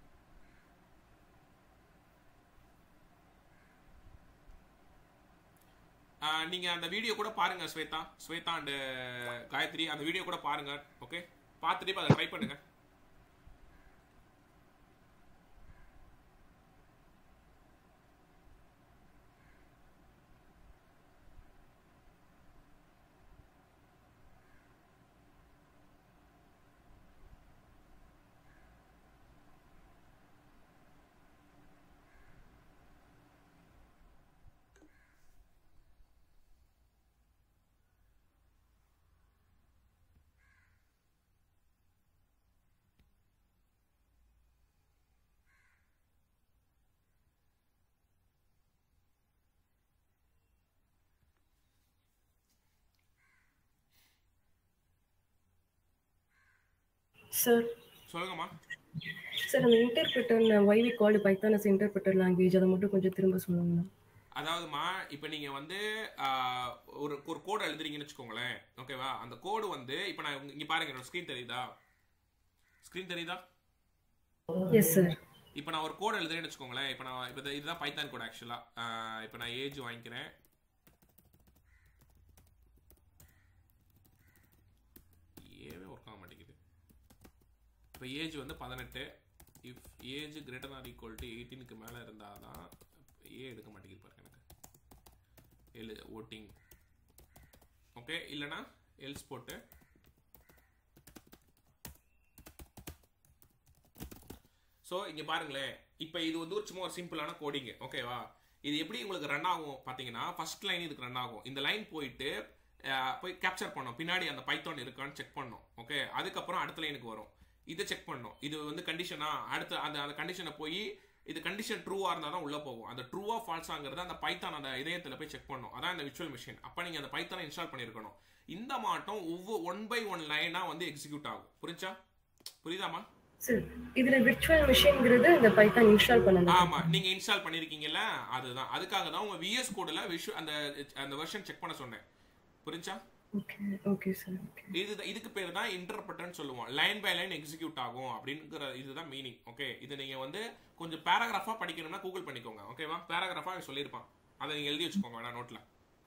ஆஹ் நீங்க அந்த வீடியோ கூட பாருங்க ஸ்வேதா ஸ்வேதா அண்ட் காயத்ரி அந்த வீடியோ கூட பாருங்க ஓகே பார்த்துட்டு இப்ப அதை ட்ரை பண்ணுங்க சார் சொல்லுங்கம்மா சார் அந்த interpreter why we called Python as interpreter language அதை மட்டும் கொஞ்சம் திரும்ப சொல்லுங்கண்ணா அதாவதுமா இப்போ நீங்க வந்து ஆஹ், ஒரு ஒரு கோடு எழுதுறீங்கன்னு வச்சுக்கோங்களேன் ஓகேவா அந்த கோடு வந்து இப்போ நான் உங்க- இங்க பாருங்க என்னோட ஸ்க்ரீன் தெரியுதா ஸ்க்ரீன் தெரியுதா எஸ் சார் இப்போ நான் ஒரு கோடு எழுதுறேன்னு வச்சுக்கோங்களேன் இப்போ நான் இப்போ இது- இதுதான் பைத்தான் கோட் ஆக்சுவலா இப்போ நான் ஏஜ் வாங்கிக்கிறேன் ஏவே ஒர்க் ஆக மாட்டேங்குது இப்போ ஏஜ் வந்து பதினெட்டு if age greater or equal to எயிட்டீனுக்கு மேலே இருந்தால் தான் ஏ எடுக்க மாட்டேங்குது பாருங்க எனக்கு எழு ஓட்டிங் ஓகே இல்லைனா எல்ஸ் போட்டு ஸோ இங்கே பாருங்களேன் இப்போ இது வந்து ஒரு சும்மா ஒரு சிம்பிளான கோடிங் ஓகேவா இது எப்படி உங்களுக்கு ரன் ஆகும் பார்த்தீங்கன்னா ஃபர்ஸ்ட் லைன் இதுக்கு ரன் ஆகும் இந்த லைன் போயிட்டு அஹ், போய் கேப்சர் பண்ணோம் பின்னாடி அந்த பைத்தான் இருக்கான்னு செக் பண்ணோம் ஓகே அதுக்கப்புறம் அடுத்த லைனுக்கு வரும் இதை செக் பண்ணோம் இது வந்து கண்டிஷனா அடுத்த அந்த அந்த கண்டிஷனை போய் இது கண்டிஷன் ட்ரூவா இருந்தால் தான் உள்ள போகும் அந்த ட்ரூவா ஃபால்ஸாங்கிறது அந்த பைத்தான் அந்த இதயத்தில் போய் செக் பண்ணும் அதான் இந்த விர்ச்சுவல் மிஷின் அப்போ நீங்கள் அந்த பைத்தானை இன்ஸ்டால் பண்ணியிருக்கணும் இந்த மாட்டம் ஒவ்வொரு ஒன் பை ஒன் லைனாக வந்து எக்ஸிக்யூட் ஆகும் புரிஞ்சா புரியுதாமா சார் இதுல விர்ச்சுவல் மிஷின்ங்கிறது இந்த பைத்தான் இன்ஸ்டால் பண்ணணும் ஆமா நீங்க இன்ஸ்டால் பண்ணிருக்கீங்கல்ல அதுதான் அதுக்காக தான் உங்க விஎஸ் கோட்ல விஷு அந்த அந்த வெர்ஷன் செக் பண்ண சொன்னேன் புரிஞ்சா ஓகே ஓகே சார் ஓகே இது இதுக்கு பேர் தான் இன்டர்பிரட்னு சொல்லுவோம் லைன் பை லைன் எக்ஸிக்யூட் ஆகும் அப்படிங்கிற இதுதான் மீனிங் ஓகே இது நீங்க வந்து கொஞ்சம் பேராகிராஃபா படிக்கணும்னா கூகுள் பண்ணிக்கோங்க ஓகேவா பேராகிராஃபா சொல்லியிருப்பான் அதை நீங்க எழுதி வச்சுக்கோங்க வேணா நோட்ல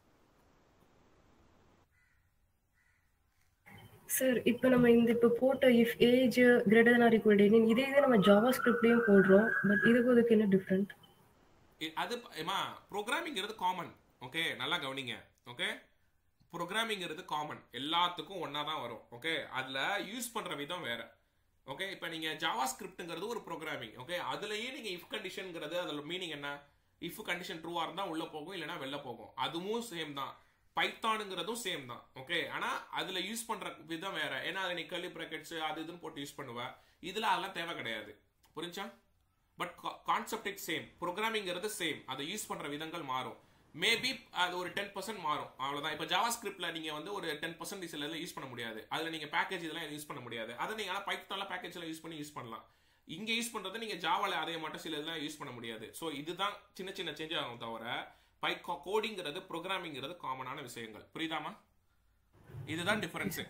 சார் இப்போ நம்ம இந்த இப்போ போட்ட if age greater than or equal to இதே இது நம்ம ஜாவா ஸ்கிரிப்ட்லயும் போடுறோம் பட் இதுக்கு அதுக்கு என்ன டிஃப்ரெண்ட் இ- அது ஏமா ப்ரோக்ராமிங்கிறது காமன் ஓகே நல்லா கவனிங்க ஓகே ப்ரோக்ராமிங்கிறது காமன் எல்லாத்துக்கும் ஒன்றா தான் வரும் ஓகே அதில் யூஸ் பண்ணுற விதம் வேற ஓகே இப்போ நீங்க ஜாவா ஸ்கிரிப்ட்ங்கிறது ஒரு ப்ரோக்ராமிங் ஓகே அதுலயே நீங்க இஃப் கண்டிஷன்ங்கிறது அதோட மீனிங் என்ன இஃப் கண்டிஷன் ட்ரூவா இருந்தா உள்ள போகும் இல்லைன்னா வெளில போகும் அதுவும் சேம் தான் பைத்தானுங்கிறதும் சேம் தான் ஓகே ஆனா அதுல யூஸ் பண்ற விதம் வேற ஏன்னா அதை நீ கர்லி ப்ராக்கெட்ஸ் அது இதுன்னு போட்டு யூஸ் பண்ணுவ இதுல அதெல்லாம் தேவை கிடையாது புரிஞ்சா பட் கான்செப்ட் இட் சேம் ப்ரோக்ராமிங்கிறது சேம் அதை யூஸ் பண்ற விதங்கள் மாறும் மேபி அது ஒரு டென் பர்சன்ட் மாறும் அவ்வளவுதான் இப்போ ஜாவா ஸ்கிரிப்ட்ல நீங்க வந்து ஒரு டென் பர்சன்ட் சில யூஸ் பண்ண முடியாது அதுல நீங்க பேக்கேஜ் இதெல்லாம் யூஸ் பண்ண முடியாது அதை நீங்க ஆனா பைத்தான்ல பேக்கேஜ் எல்லாம் யூஸ் பண்ணி யூஸ் பண்ணலாம் இங்க யூஸ் பண்றது நீங்க ஜாவால அதே மட்டும் சில இதெல்லாம் யூஸ் பண்ண முடியாது ஸோ இதுதான் சின்ன சின்ன சேஞ்ச் ஆகும் தவிர பை கோடிங்கிறது ப்ரோக்ராமிங்கிறது காமனான விஷயங்கள் புரியுதாமா இதுதான் டிஃபரன்ஸ்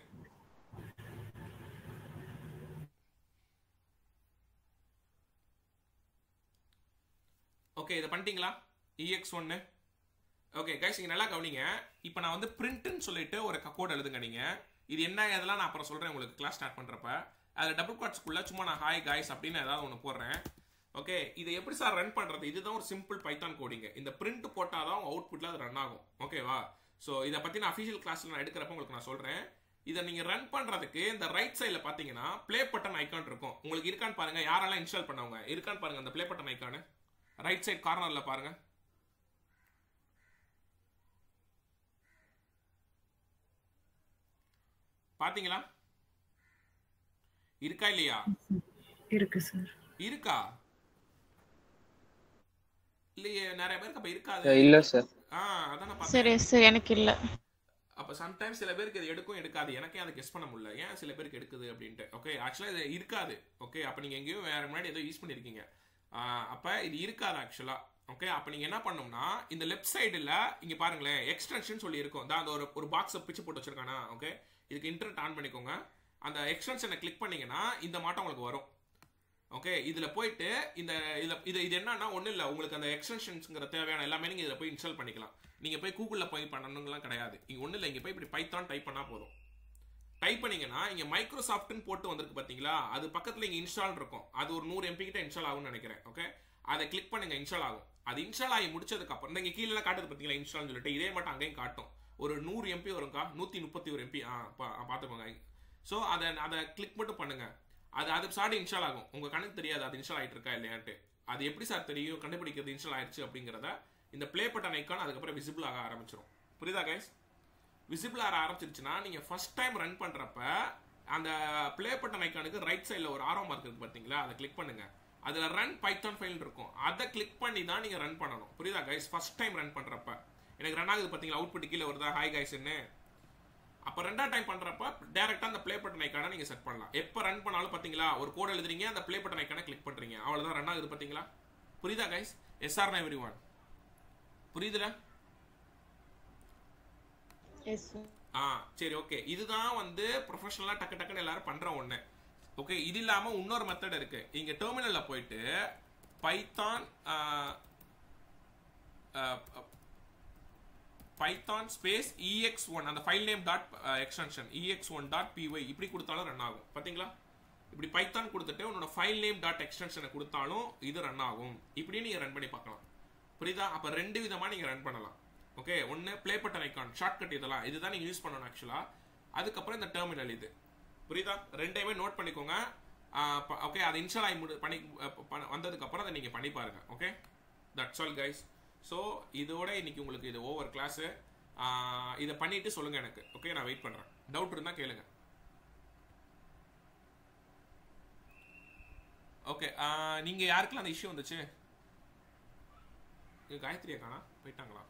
ஓகே இதை பண்ணிட்டீங்களா இஎக்ஸ் ஒன்னு ஓகே கைஸ் இங்க நல்லா கவனிங்க இப்போ நான் வந்து பிரிண்ட்னு சொல்லிட்டு ஒரு கோட் எழுதுங்க நீங்க இது என்ன இதெல்லாம் நான் அப்புறம் சொல்றேன் உங்களுக்கு கிளாஸ் ஸ்டார்ட் பண்றப்ப அதில் டபுள் குவாட்ஸ்க்குள்ள சும்மா நான் ஹாய் காய்ஸ் அப்படின்னு ஏதாவது ஒன்று போடுறேன் ஓகே இதை எப்படி சார் ரன் பண்றது இதுதான் ஒரு சிம்பிள் பைத்தான் கோடிங்க இந்த பிரிண்ட் போட்டால் தான் அவுட்புட்ல அது ரன் ஆகும் ஓகேவா ஸோ இதை பத்தி நான் அஃபிஷியல் கிளாஸ்ல நான் எடுக்கிறப்ப உங்களுக்கு நான் சொல்றேன் இதை நீங்க ரன் பண்றதுக்கு இந்த ரைட் சைடில் பாத்தீங்கன்னா ப்ளே பட்டன் ஐக்கான் இருக்கும் உங்களுக்கு இருக்கான்னு பாருங்க யாரெல்லாம் இன்ஸ்டால் பண்ணவங்க இருக்கான்னு பாருங்க அந்த ப்ளே பட்டன் ஐக்கானு ரைட் சைடு கார்னர்ல பாருங்க பாத்தீங்களா இருக்கா இல்லையா இருக்கு சார் இருக்கா இல்லையே நிறைய பேருக்கு அப்ப இருக்காது இல்ல சார் ஆ அதான் நான் பார்த்தேன். சரி சார் எனக்கு இல்ல அப்ப சம்டைம்ஸ் சில பேருக்கு இது எடுக்கும் எடுக்காது எனக்கே அதை கெஸ் பண்ண முடியல ஏன் சில பேருக்கு எடுக்குது அப்படின்ட்டு ஓகே ஆக்சுவலா இது இருக்காது ஓகே அப்ப நீங்க எங்கேயோ வேற முன்னாடி ஏதோ யூஸ் பண்ணிருக்கீங்க ஆ, அப்ப இது இருக்காது ஆக்சுவலா ஓகே அப்ப நீங்க என்ன பண்ணணும்னா இந்த லெஃப்ட் சைடுல இங்க பாருங்களேன் எக்ஸ்டென்ஷன் சொல்லி இருக்கும் தான் அந்த ஒரு ஒரு பாக்ஸை பிச்சு போட்டு வச்சிருக்கானா ஓகே இதுக்கு இன்டர்நெட் ஆன் பண்ணிக்கோங்க அந்த எக்ஸ்டென்ஷனை கிளிக் பண்ணீங்கன்னா இந்த மாட்டம் உங்களுக்கு வரும் ஓகே இதுல போயிட்டு இந்த இதுல இது இது என்னன்னா ஒண்ணும் இல்ல உங்களுக்கு அந்த எக்ஸ்டென்ஷன்ஸ்ங்கிற தேவையான எல்லாமே நீங்க இதுல போய் இன்ஸ்டால் பண்ணிக்கலாம் நீங்க போய் கூகுள்ல போய் பண்ணணுங்கலாம் கிடையாது இங்க ஒண்ணும் இல்ல இங்க போய் இப்படி பைத்தான் டைப் பண்ணா போதும் டைப் பண்ணீங்கன்னா இங்க மைக்ரோசாஃப்ட்னு போட்டு வந்திருக்கு பாத்தீங்களா அது பக்கத்துல இங்க இன்ஸ்டால் இருக்கும் அது ஒரு நூறு எம்பி கிட்ட இன்ஸ்டால் ஆகும்னு நினைக்கிறேன் ஓகே அதை கிளிக் பண்ணுங்க இன்ஸ்டால் ஆகும் அது இன்ஸ்டால் ஆகி முடிச்சதுக்கு அப்புறம் இங்க கீழே காட்டுது பாத்தீங்களா இன்ஸ்டால் சொல்லிட்டு இதே மட்டும் அங்கேயும் காட்டும் ஒரு நூறு எம்பி வரும்க்கா நூத்தி முப்பத்தி ஒரு எம்பி ஆ பா- பாத்துக்கோங்க ஸோ அதை அதை கிளிக் மட்டும் பண்ணுங்க அது அது சாடி இன்ஸ்டால் ஆகும் உங்க கணக்கு தெரியாது அது இன்ஸ்டால் ஆயிட்டு இருக்கா இல்லையான்ட்டு அது எப்படி சார் தெரியும் கண்டுபிடிக்கிறது இன்ஸ்டால் ஆயிடுச்சு அப்படிங்கிறத இந்த ப்ளே பட்டன் ஐக்கான் அதுக்கப்புறம் விசிபிள் ஆக ஆரம்பிச்சிடும் புரியுதா கைஸ் விசிபிள் ஆக ஆரம்பிச்சிருச்சுன்னா நீங்க ஃபர்ஸ்ட் டைம் ரன் பண்றப்ப அந்த ப்ளே பட்டன் ஐக்கானுக்கு ரைட் சைடில் ஒரு ஆரோ மார்க் இருக்கு பாத்தீங்களா அதை கிளிக் பண்ணுங்க அதுல ரன் பைத்தான் ஃபைல் இருக்கும் அதை கிளிக் பண்ணி தான் நீங்க ரன் பண்ணணும் புரியுதா கைஸ் ஃபர்ஸ்ட் டைம் ரன் பண்றப்ப எனக்கு ரன் ஆகுது பாத்தீங்களா அவுட்புட் கீழே வருதா ஹாய் கைஸ்ன்னு அப்ப ரெண்டாவது டைம் பண்றப்ப டைரக்டா அந்த ப்ளே பட்டன் ஐக்கான நீங்க செட் பண்ணலாம் எப்ப ரன் பண்ணாலும் பாத்தீங்களா ஒரு கோட் எழுதுறீங்க அந்த ப்ளே பட்டன் ஐக்கான கிளிக் பண்றீங்க அவ்வளவுதான் ரன் ஆகுது பாத்தீங்களா புரியுதா கைஸ் எஸ்ஆர் எவ்ரி ஒன் புரியுதுல எஸ் சார் ஆ சரி ஓகே இதுதான் வந்து ப்ரொஃபஷனலா டக்கு டக்குன்னு எல்லாரும் பண்ற ஒண்ணு ஓகே இது இல்லாம இன்னொரு மெத்தட் இருக்கு இங்க டெர்மினல்ல போயிட்டு Python Python space EX one அந்த file name dot extension EX one dot PY இப்படி கொடுத்தாலும் ரன் ஆகும் பாத்தீங்களா இப்படி பைத்தான் கொடுத்துட்டு உன்னோட ஃபைல் நேம் டாட் எக்ஸ்டென்ஷனை கொடுத்தாலும் இது ரன் ஆகும் இப்படியும் நீங்க ரன் பண்ணி பார்க்கலாம் புரியுதா அப்ப ரெண்டு விதமா நீங்க ரன் பண்ணலாம் ஓகே ஒன்னு ப்ளே பட்டன் ஐக்கான் ஷார்ட்கட் இதெல்லாம் இதுதான் நீங்க யூஸ் பண்ணணும் ஆக்சுவலா அதுக்கப்புறம் இந்த டெர்மினல் இது புரியுதா ரெண்டையுமே நோட் பண்ணிக்கோங்க ஓகே அது இன்ஸ்டால் ஆகி முடி பண்ணி அஹ், பண்ண- வந்ததுக்கு அப்புறம் அதை நீங்க பண்ணி பாருங்க okay that's all guys so இதோட இன்னைக்கு உங்களுக்கு இது ஓவர் கிளாஸ் இதை பண்ணிட்டு சொல்லுங்க எனக்கு ஓகே நான் வெயிட் பண்றேன் டவுட் இருந்தா கேளுங்க ஓகே நீங்க யாருக்கெல்லாம் அந்த இஷ்யூ வந்துச்சு இது காயத்ரியா காணா போயிட்டாங்களா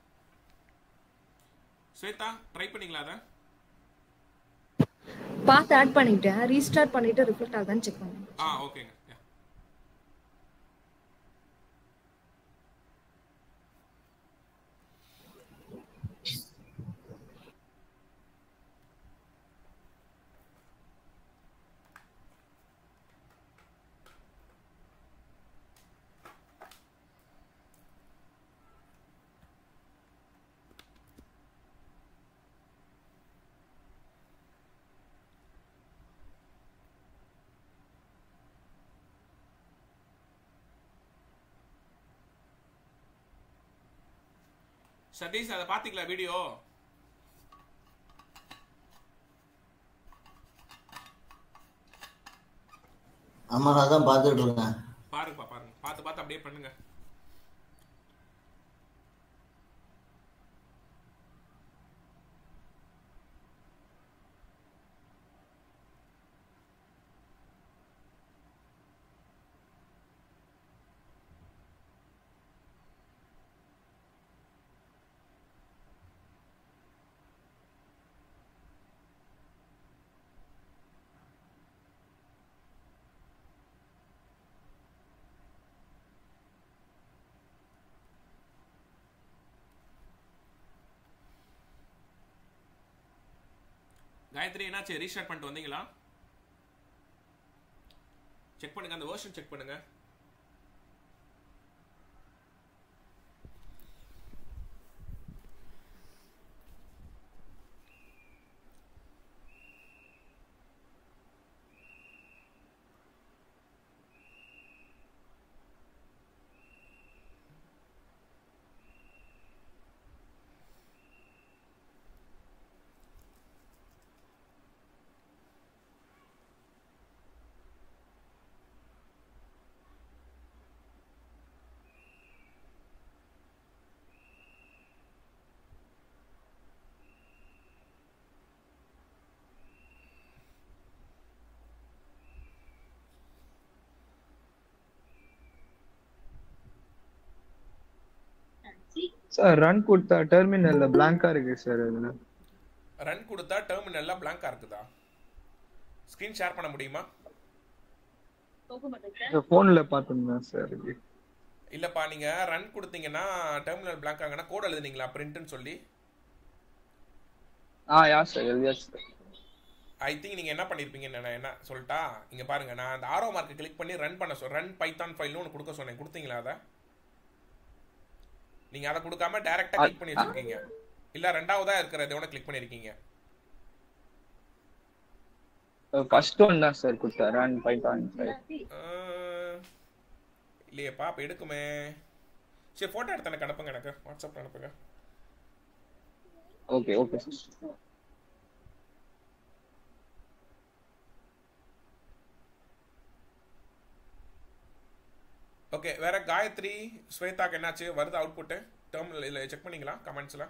ஸ்வேதா ட்ரை பண்ணீங்களா அதை பார்த்து ஆட் பண்ணிட்டேன் ரீஸ்டார்ட் பண்ணிட்டு ரிஃப்ளெக்ட் ஆகுதான்னு செக் பண்ணேன் ஆ ஓகேங்க yeah. சதீஷ் அதை பாத்தீங்களா வீடியோ ஆமா நான் தான் பார்த்துட்டு இருக்கேன் பாருங்கப்பா பாருங்க பார்த்து பார்த்து அப்படியே பண்ணுங்க காயத்ரி என்னாச்சு ரீஸ்டார்ட் பண்ணிட்டு வந்தீங்களா செக் பண்ணுங்க அந்த வெர்ஷன் செக் பண்ணுங்க சார் ரன் கொடுத்தா டெர்மினல்ல பிளாங்கா இருக்கு சார் அதுல ரன் கொடுத்தா டெர்மினல்ல பிளாங்கா இருக்குதா ஸ்கிரீன் ஷேர் பண்ண முடியுமா போன்ல பாத்துருந்தேன் சார் இது இல்லப்பா நீங்க ரன் கொடுத்தீங்கன்னா டெர்மினல் பிளாங்க் ஆகனா கோட் எழுதுனீங்களா பிரிண்ட்னு சொல்லி ஆ yeah sir yes sir I think நீங்க என்ன பண்ணிருப்பீங்கன்னு நான் என்ன சொல்லிட்டா இங்க பாருங்க நான் அந்த ஆரோ மார்க்கை கிளிக் பண்ணி ரன் பண்ண சொல் ரன் பைத்தான் ஃபைல்னு ஒன்று கொடுக்க சொன்னேன் கொடுத்தீங்களா அதை நீங்க அதை கொடுக்காம டைரக்டா கிளிக் பண்ணி வச்சிருக்கீங்க இல்ல ரெண்டாவதா இருக்கிறத ஒன்று கிளிக் பண்ணிருக்கீங்க ஃபர்ஸ்ட் ஒன் தான் சார் கொடுத்தா ரன் பைத்தான் அஹ், இல்லையேப்பா அப்ப எடுக்குமே சரி போட்டோ எடுத்து எனக்கு அனுப்புங்க எனக்கு வாட்ஸ்அப்ல அனுப்புங்க ஓகே ஓகே சார் ஓகே வேற காயத்ரி ஸ்வேதாக்கு என்னாச்சு வருது அவுட்புட்டு டெர்மினல் இல்லை செக் பண்ணீங்களா கமெண்ட்ஸ்ல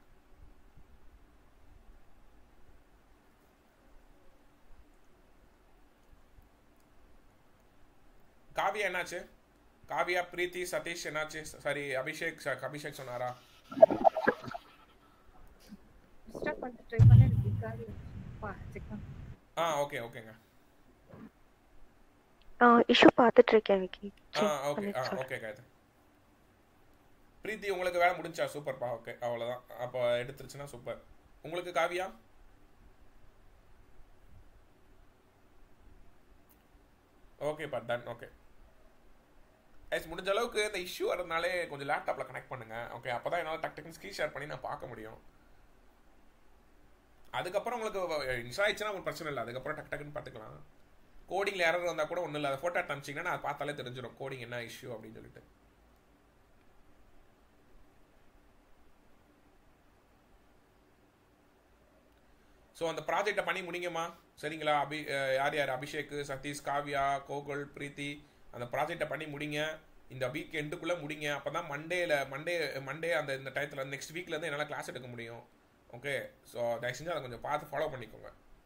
காவியா என்னாச்சு காவியா பிரீத்தி சதீஷ் என்னாச்சு சாரி அபிஷேக் ச- அபிஷேக் சொன்னாரா ஸ்டாப் பண்ணிட்டு ட்ரை பண்ண எனக்கு இருக்காது பா செக் பண்ணு ஆ ஓகே ஓகேங்க இஷ்யூ பார்த்துட்டு இருக்கேன் விக்கி ஆ ஓகே ஆ ஓகே காயத்ரி பிரீத்தி உங்களுக்கு வேலை முடிஞ்சா சூப்பர்ப்பா ஓகே அவ்வளோதான் அப்போ எடுத்துருச்சுன்னா சூப்பர் உங்களுக்கு காவியா ஓகேப்பா டன் ஓகே ஐஸ் முடிஞ்ச அளவுக்கு இந்த இஷ்யூ வரதுனாலே கொஞ்சம் லேப்டாப்பில் கனெக்ட் பண்ணுங்க ஓகே அப்போ தான் என்னால் டக் டக்குன்னு ஸ்க்ரீன் ஷேர் பண்ணி நான் பார்க்க முடியும் அதுக்கப்புறம் உங்களுக்கு இன்ஸ்டா ஆயிடுச்சுன்னா உங்களுக்கு பிரச்சனை இல்லை அதுக்கப்புறம் டக் டக்குன்னு பார்த்துக்கலாம் கோடிங்கில் எரர் வந்தால் கூட ஒன்றும் இல்லை அதை ஃபோட்டோ அனுப்பிச்சிங்கன்னா நான் பார்த்தாலே தெரிஞ்சிடும் கோடிங் என்ன இஷ்யூ அப்படின்னு சொல்லிட்டு ஸோ அந்த ப்ராஜெக்டை பண்ணி முடிங்கம்மா சரிங்களா அபி அஹ் யார் யார் அபிஷேக் சதீஷ் காவ்யா கோகுல் பிரீத்தி அந்த ப்ராஜெக்டை பண்ணி முடிங்க இந்த வீக் எண்டுக்குள்ளே முடிங்க அப்போ தான் மண்டேல மண்டே மண்டே அந்த இந்த டயத்தில் நெக்ஸ்ட் வீக்லேருந்து என்னால் கிளாஸ் எடுக்க முடியும் ஓகே ஸோ தயவு செஞ்சு அதை கொஞ்சம் பார்த்து ஃபாலோ பண்ணிக்கோங்க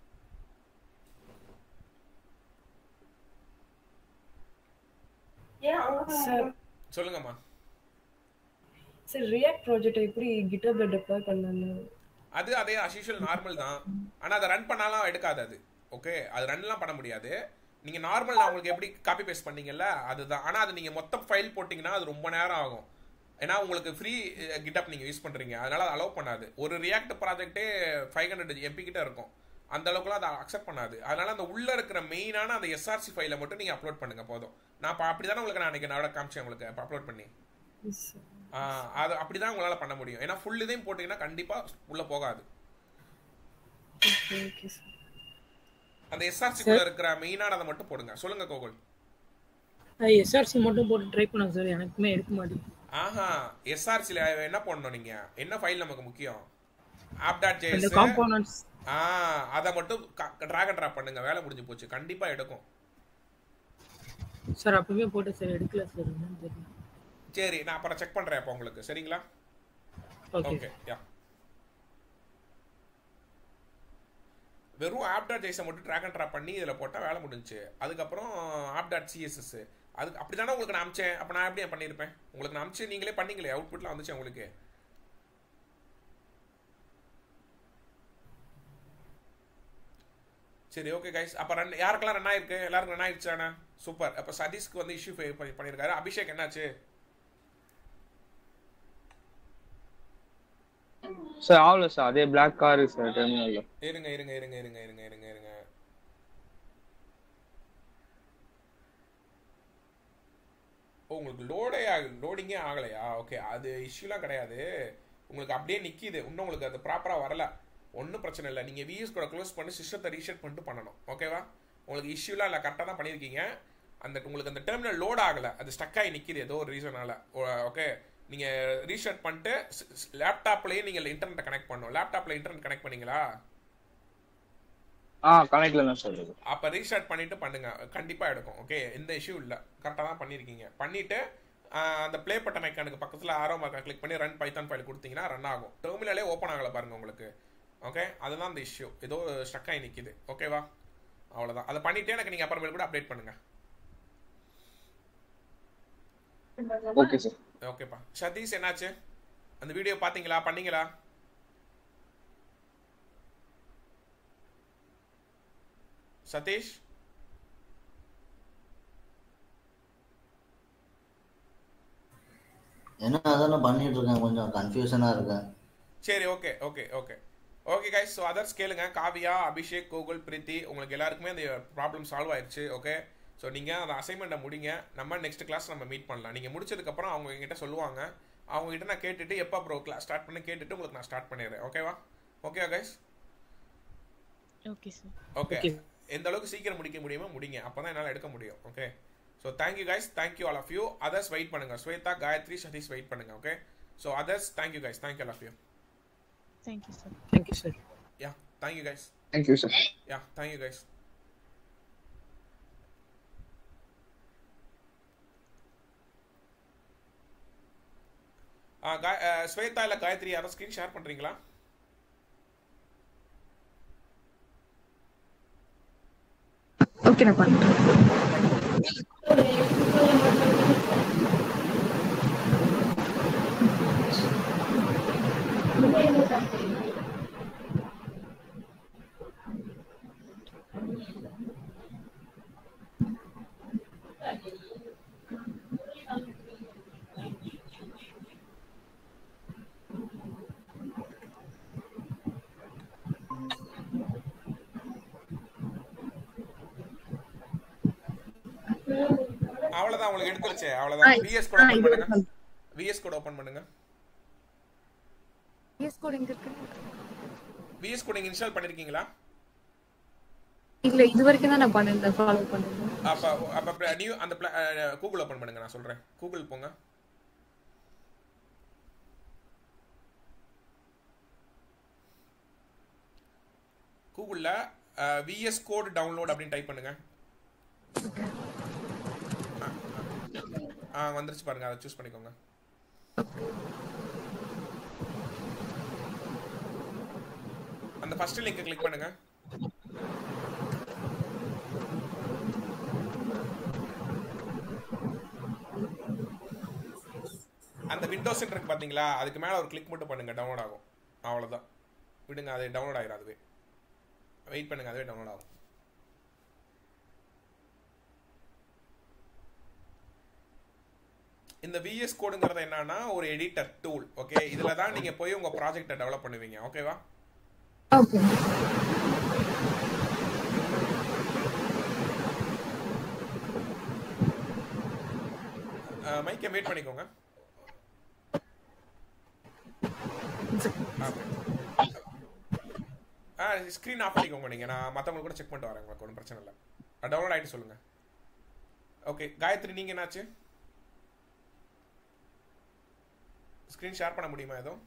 சார் சொல்லுங்கம்மா சார் ரியாக்ட் ப்ராஜெக்ட் எப்படி கிட்டப்ல டெப்ளாய் பண்ணாங்க அது அதே அசிஷுவல் நார்மல் தான் ஆனால் அதை ரன் பண்ணாலாம் எடுக்காது அது ஓகே அது ரன்லாம் பண்ண முடியாது நீங்கள் நார்மல் நான் உங்களுக்கு எப்படி காப்பி பேஸ்ட் பண்ணீங்கல்ல அதுதான் ஆனால் அது நீங்கள் மொத்த ஃபைல் போட்டிங்கன்னா அது ரொம்ப நேரம் ஆகும் ஏன்னா உங்களுக்கு ஃப்ரீ கிட்டப் நீங்கள் யூஸ் பண்ணுறீங்க அதனால அதை அலோவ் பண்ணாது ஒரு ரியாக்ட் ப்ராஜெக்ட்டே ஃபைவ் ஹண்ட்ரட் எம்பி கிட்ட இருக்கும் அந்த அளவுக்குலாம் அதை அக்செப்ட் பண்ணாது அதனால அந்த உள்ள இருக்கிற மெயினான அந்த எஸ்ஆர்சி ஃபைலை மட்டும் நீங்கள் அப்லோட் பண்ணுங்க போதும் நான் இப்போ அப்படி தானே உங்களுக்கு நான் அன்றைக்கி நான் காமிச்சேன் உங்களுக்கு இப்போ அப்லோட் பண்ணி ஆ, அது அப்படி தான் உங்களால் பண்ண முடியும் ஏன்னா ஃபுல் இதையும் போட்டிங்கன்னா கண்டிப்பாக உள்ளே போகாது ஓகே ஓகே சார் அந்த எஸ்ஆர்சி குள்ள இருக்கிற மெயினானதை மட்டும் போடுங்க சொல்லுங்க கோகுல் எஸ்ஆர்சி மட்டும் போட்டு ட்ரை பண்ணேன் சார் எனக்குமே எடுக்க மாட்டேங்குது ஆஹா எஸ்ஆர்சில என்ன பண்ணணும் நீங்க என்ன ஃபைல் நமக்கு முக்கியம் ஆப் டாட் இந்த ஜேஎஸ் காம்போனன்ட்ஸ் ஆ அதை மட்டும் டிராக் அண்ட் ட்ராப் பண்ணுங்க வேலை முடிஞ்சு போச்சு கண்டிப்பா எடுக்கும் சார் அப்பவே போட்டேன் சார் எடுக்கல சார் என்னன்னு தெரியல சரி நான் அப்புறம் செக் பண்றேன் அப்போ உங்களுக்கு சரிங்களா ஓகே ஓகே யா வெறும் ஆப் டாட் ஜெய்ஸை மட்டும் ட்ராக் அண்ட் ட்ராப் பண்ணி இதில் போட்டால் வேலை முடிஞ்சுச்சு அதுக்கப்புறம் ஆப் டாட் சிஎஸ்எஸ் அது அப்படி தானே உங்களுக்கு நான் அமிச்சேன் அப்போ நான் எப்படி பண்ணியிருப்பேன் உங்களுக்கு நான் அமிச்சு நீங்களே பண்ணீங்களே அவுட்புட்லாம் வந்துச்சு உங்களுக்கு சரி ஓகே கைஸ் அப்போ ரன் யாருக்கெல்லாம் ரன் ஆயிருக்கு எல்லாருக்கும் ரன் ஆயிடுச்சாண்ணா சூப்பர் அப்போ சதீஷ்க்கு வந்து இஷ்யூ பண்ணியிருக்காரு அபிஷேக் என்னாச்சு சார் ஆகல சார் அதே பிளாக் கார் சார் டெர்மினல்ல இருங்க இருங்க இருங்க இருங்க இருங்க இருங்க இருங்க ஓ உங்களுக்கு லோடே ஆகு லோடிங்கே ஆகலையா ஓகே அது இஷ்யூலாம் கிடையாது உங்களுக்கு அப்படியே நிற்கிது இன்னும் உங்களுக்கு அது ப்ராப்பராக வரல ஒன்றும் பிரச்சனை இல்லை நீங்கள் விஎஸ் கூட க்ளோஸ் பண்ணி சிஸ்டத்தை ரீசெட் பண்ணிட்டு பண்ணணும் ஓகேவா உங்களுக்கு இஷ்யூலாம் இல்லை கரெக்டாக தான் பண்ணியிருக்கீங்க அந்த உங்களுக்கு அந்த டெர்மினல் லோட் ஆகலை அது ஸ்டக் ஆகி நிற்கிது ஏதோ ஒரு ரீசனால ஓகே நீங்கள் ரீசெட் பண்ணிட்டு லேப்டாப்லேயே நீங்கள் இன்டர்நெட்டை கனெக்ட் பண்ணணும் லேப்டாப்பில் இன்டர்நெட் கனெக்ட் பண்ணீங்களா ஆ கனெக்ட்ல தான் சார் இருக்கு அப்போ ரீஸ்டார்ட் பண்ணிட்டு பண்ணுங்க கண்டிப்பாக எடுக்கும் ஓகே எந்த இஷ்யூ இல்லை கரெக்டாக தான் பண்ணியிருக்கீங்க பண்ணிட்டு ஆஹ், அந்த ப்ளே பட்டன் ஐக்கானுக்கு பக்கத்தில் ஆரோ மார்க்கை கிளிக் பண்ணி ரன் பைத்தான் ஃபைல் கொடுத்தீங்கன்னா ரன் ஆகும் டெர்மினலே ஓப்பன் ஆகலை பாருங்க உங்களுக்கு ஓகே அதுதான் அந்த இஷ்யூ ஏதோ ஸ்டக் ஆகி நிற்கிது ஓகேவா அவ்வளோதான் அதை பண்ணிட்டே எனக்கு நீங்கள் அப்புறமேல் கூட அப்டேட் பண்ணுங்க ஓகே சார் ஓகேப்பா சதீஷ் என்னாச்சு அந்த வீடியோ பார்த்தீங்களா பண்ணீங்களா சதீஷ் என்ன அதானே பண்ணிட்டு இருக்கேன் கொஞ்சம் கன்ஃபியூஷனா இருக்கேன் சரி okay okay okay okay guys so others கேளுங்க காவியா அபிஷேக் கோகுல் பிரீத்தி உங்களுக்கு எல்லாருக்குமே அந்த ப்ராப்ளம் சால்வ் ஆயிடுச்சு ஓகே ஸோ நீங்கள் அந்த அசைன்மெண்ட்டை முடிங்க நம்ம நெக்ஸ்ட் கிளாஸ் நம்ம மீட் பண்ணலாம் நீங்கள் முடிச்சதுக்கப்புறம் அவங்க எங்கிட்ட சொல்லுவாங்க அவங்க கிட்ட நான் கேட்டுட்டு எப்போ ப்ரோ கிளாஸ் ஸ்டார்ட் பண்ணி கேட்டுட்டு உங்களுக்கு நான் ஸ்டார்ட் பண்ணிடுறேன் ஓகேவா ஓகேவா guys okay sir okay Okay. எந்த அளவுக்கு சீக்கிரம் முடிக்க முடியுமோ முடிங்க அப்போ தான் என்னால் எடுக்க முடியும் okay so thank you guys thank you all of you others wait பண்ணுங்க ஸ்வேதா காயத்ரி சதீஷ் வெயிட் பண்ணுங்க okay so others thank you guys thank you all of you thank you sir thank you sir yeah thank you guys thank you sir yeah thank you guys ஆ கா ஸ்வேதா இல்லை காயத்ரி யாரும் screen share பண்ணுறீங்களா okay நான் பண்றேன் அவ்வளோதான் உங்களுக்கு எடுத்துருச்சு அவ்வளோதான் ஆ, விஎஸ் கூட ஆ, ஓப்பன் இது பண்ணுங்க open. விஎஸ் கூட ஓப்பன் பண்ணுங்க VS code எங்க இருக்கு விஎஸ் கூட நீங்கள் இன்ஸ்டால் பண்ணியிருக்கீங்களா இல்ல இது வரைக்கும் தான் நான் பண்ணிருந்தேன் ஃபாலோ பண்ணிருந்தேன் அப்போ அப்போ நியூ அந்த கூகுள் ஓப்பன் பண்ணுங்க நான் சொல்கிறேன் கூகுள் போங்க கூகுளில் விஎஸ் கோட் டவுன்லோட் அப்படின்னு டைப் பண்ணுங்க ஆ, ஆ. ஆ வந்துருச்சு பாருங்க அதை சூஸ் பண்ணிக்கோங்க அந்த ஃபர்ஸ்ட் லிங்கை கிளிக் பண்ணுங்க அந்த விண்டோஸ் இருக்கு பாத்தீங்களா அதுக்கு மேல ஒரு கிளிக் மட்டும் பண்ணுங்க டவுன்லோட் ஆகும் அவ்வளவுதான் விடுங்க அது டவுன்லோட் ஆயிரும் அதுவே வெயிட் பண்ணுங்க அதுவே டவுன்லோட் ஆகும் இந்த விஎஸ் கோடுங்கிறது என்னன்னா ஒரு எடிட்டர் டூல் ஓகே இதுல தான் நீங்க போய் உங்க ப்ராஜெக்ட்டை டெவலப் பண்ணுவீங்க ஓகேவா ஓகே மைக்கை வெயிட் பண்ணிக்கோங்க ஆ ஸ்க்ரீன் ஆஃப் பண்ணிக்கோங்க நீங்கள் நான் மற்றவங்க கூட செக் பண்ணிட்டு வரேன் உங்களுக்கு ஒன்றும் பிரச்சனை இல்லை டவுன்லோட் ஆகிட்டு சொல்லுங்கள் ஓகே காயத்ரி நீங்கள் என்னாச்சு ஸ்க்ரீன் ஷேர் பண்ண முடியுமா எதுவும்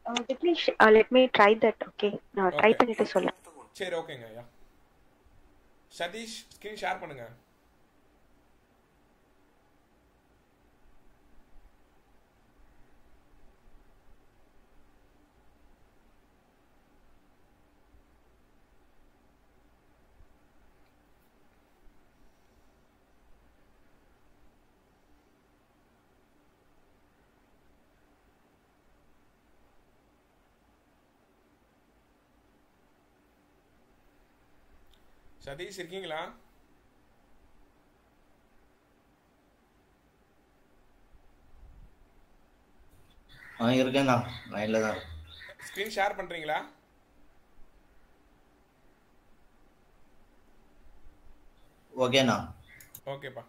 Uh, let me sh- uh, let me try that. Okay. நான் ட்ரை Okay. பண்ணிட்டு சொல்ல சரி ஓகேங்க ஐயா சதீஷ் ஸ்கிரீன் ஷேர் பண்ணுங்க சதீஷ் இருக்கீங்களா ஆ இருக்கேண்ணா லைனில் தான் இருக்கேன். ஸ்கிரீன் ஷேர் பண்றீங்களா ஓகேண்ணா ஓகேப்பா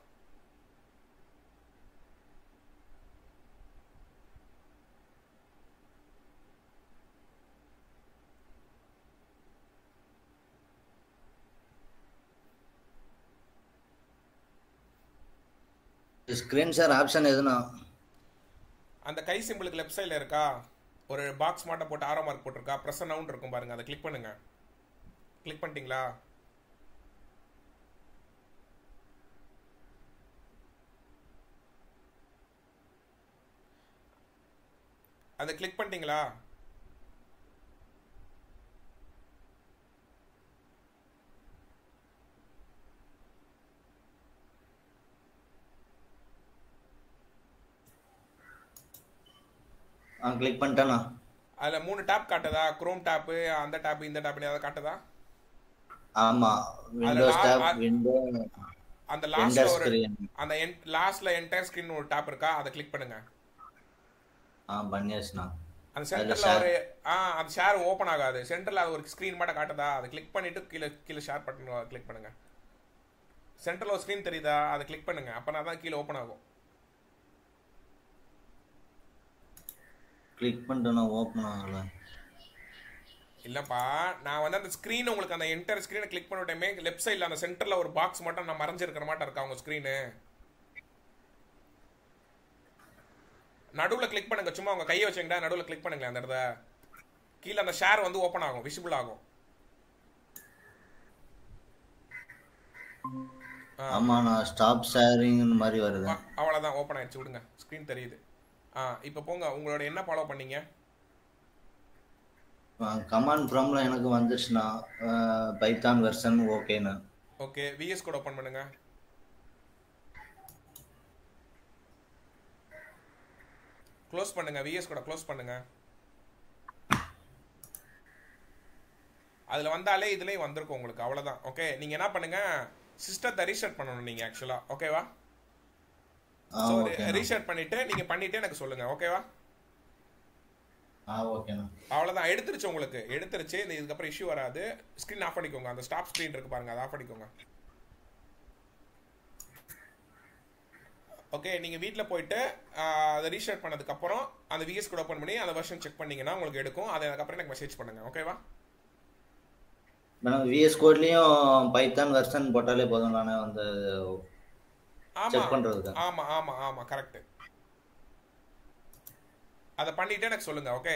ஸ்க்ரீன் ஷேர் ஆப்ஷன் எதுண்ணா அந்த கை சிம்பிளுக்கு லெஃப்ட் சைடில் இருக்கா ஒரு பாக்ஸ் மாட்டம் போட்டு ஆரோ மார்க் போட்டிருக்கா ப்ரெஸ் நவுன் இருக்கும் பாருங்க அதை கிளிக் பண்ணுங்க கிளிக் பண்ணிட்டீங்களா அதை கிளிக் பண்ணிட்டீங்களா ஆ கிளிக் பண்ணிட்டேண்ணா அதில் மூணு டேப் காட்டுதா குரோம் டேப்பு அந்த டேப் இந்த டேப் அதை காட்டுதா ஆமா விண்டோஸ் லா- டேப் ஆ- விண்டோ அந்த Enter லாஸ்ட்ல ஒரு screen. அந்த லாஸ்ட்ல என்டையர் ஸ்கிரீன் ஒரு டேப் இருக்கா அதை கிளிக் பண்ணுங்க ஆ பண்ணியாச்சுண்ணா அந்த அதுல சென்டர்ல share. ஒரு ஆ அந்த ஷேர் ஓபன் ஆகாது சென்டர்ல அது ஒரு ஸ்கிரீன் மட்டும் காட்டுதா அதை கிளிக் பண்ணிட்டு கீழே கீழே ஷேர் பட்டன் கிளிக் பண்ணுங்க சென்டர்ல ஒரு ஸ்கிரீன் தெரியுதா அதை கிளிக் பண்ணுங்க அப்பனா தான் கீழே ஓபன் ஆகும் கிளிக் பண்ணிட்டேண்ணா ஓப்பன் ஆகல இல்லப்பா நான் வந்து அந்த ஸ்கிரீன் உங்களுக்கு அந்த என்டர் ஸ்கிரீனை கிளிக் பண்ண டைமே லெஃப்ட் சைடில் அந்த சென்டர்ல ஒரு பாக்ஸ் மட்டும் நான் மறைஞ்சிருக்கிற மாட்டம் இருக்கா உங்க ஸ்கிரீனு நடுவுல கிளிக் பண்ணுங்க சும்மா உங்க கையை வச்சுங்கடா நடுவுல கிளிக் பண்ணுங்க அந்த இடத்த கீழே அந்த ஷேர் வந்து ஓபன் ஆகும் விசிபிள் ஆகும் ஆமா நான் ஸ்டாப் ஷேரிங் மாதிரி வருது அ- அவ்வளவுதான் ஓப்பன் ஆயிடுச்சு விடுங்க ஸ்க்ரீன் தெரியுது ஆ இப்போ போங்க உங்களோட என்ன ஃபாலோ பண்ணீங்க கமாண்ட் ப்ராம்ல எனக்கு வந்துச்சுண்ணா பைத்தான் வெர்ஷன் ஓகேண்ணா ஓகே விஎஸ் கோட் ஓப்பன் பண்ணுங்க க்ளோஸ் பண்ணுங்க விஎஸ் கோட க்ளோஸ் பண்ணுங்க அதுல வந்தாலே இதுலயும் வந்திருக்கும் உங்களுக்கு அவ்வளவுதான் ஓகே நீங்க என்ன பண்ணுங்க சிஸ்டத்தை ரீசெட் பண்ணணும் நீங்க ஆக்சுவலா ஓகேவா ஆ ஸோ ஓகேண்ணா ரீசெட் பண்ணிட்டு நீங்க பண்ணிட்டு எனக்கு சொல்லுங்க ஓகேவா ஆ ஓகேண்ணா அவ்வளவுதான் எடுத்துருச்சு உங்களுக்கு எடுத்துருச்சு இந்த இதுக்கப்புறம் இஷ்யூ வராது ஸ்க்ரீன் ஆஃப் பண்ணிக்கோங்க அந்த ஸ்டாப் ஸ்க்ரீன் இருக்கு பாருங்க அதை ஆஃப் பண்ணிக்கோங்க ஓகே நீங்க வீட்ல போயிட்டு ஆஹ், அதை ரீஸ்டார்ட் பண்ணதுக்கு அப்புறம் அந்த விஎஸ் கூட ஓப்பன் பண்ணி அந்த வெர்ஷன் செக் பண்ணீங்கன்னா உங்களுக்கு எடுக்கும் அதை அதுக்கப்புறம் எனக்கு மெசேஜ் பண்ணுங்க ஓகேவா மேடம் விஎஸ் கோட்லயும் பைத்தான் வெர்ஷன் போட்டாலே போதும் நானே வந்து ஆமா செக் பண்றதுக்கு ஆமா ஆமா ஆமா கரெக்ட் அதை பண்ணிட்டு எனக்கு சொல்லுங்க ஓகே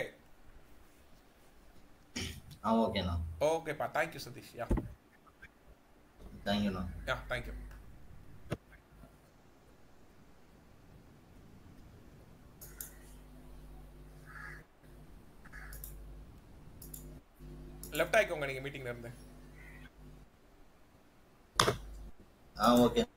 ஆ ஓகேண்ணா ஓகேப்பா தேங்க்யூ சதீஷ் யா தேங்க்யூண்ணா யா தேங்க்யூ லெஃப்ட் ஆயிக்கோங்க நீங்க மீட்டிங்ல இருந்து ஆ ஓகே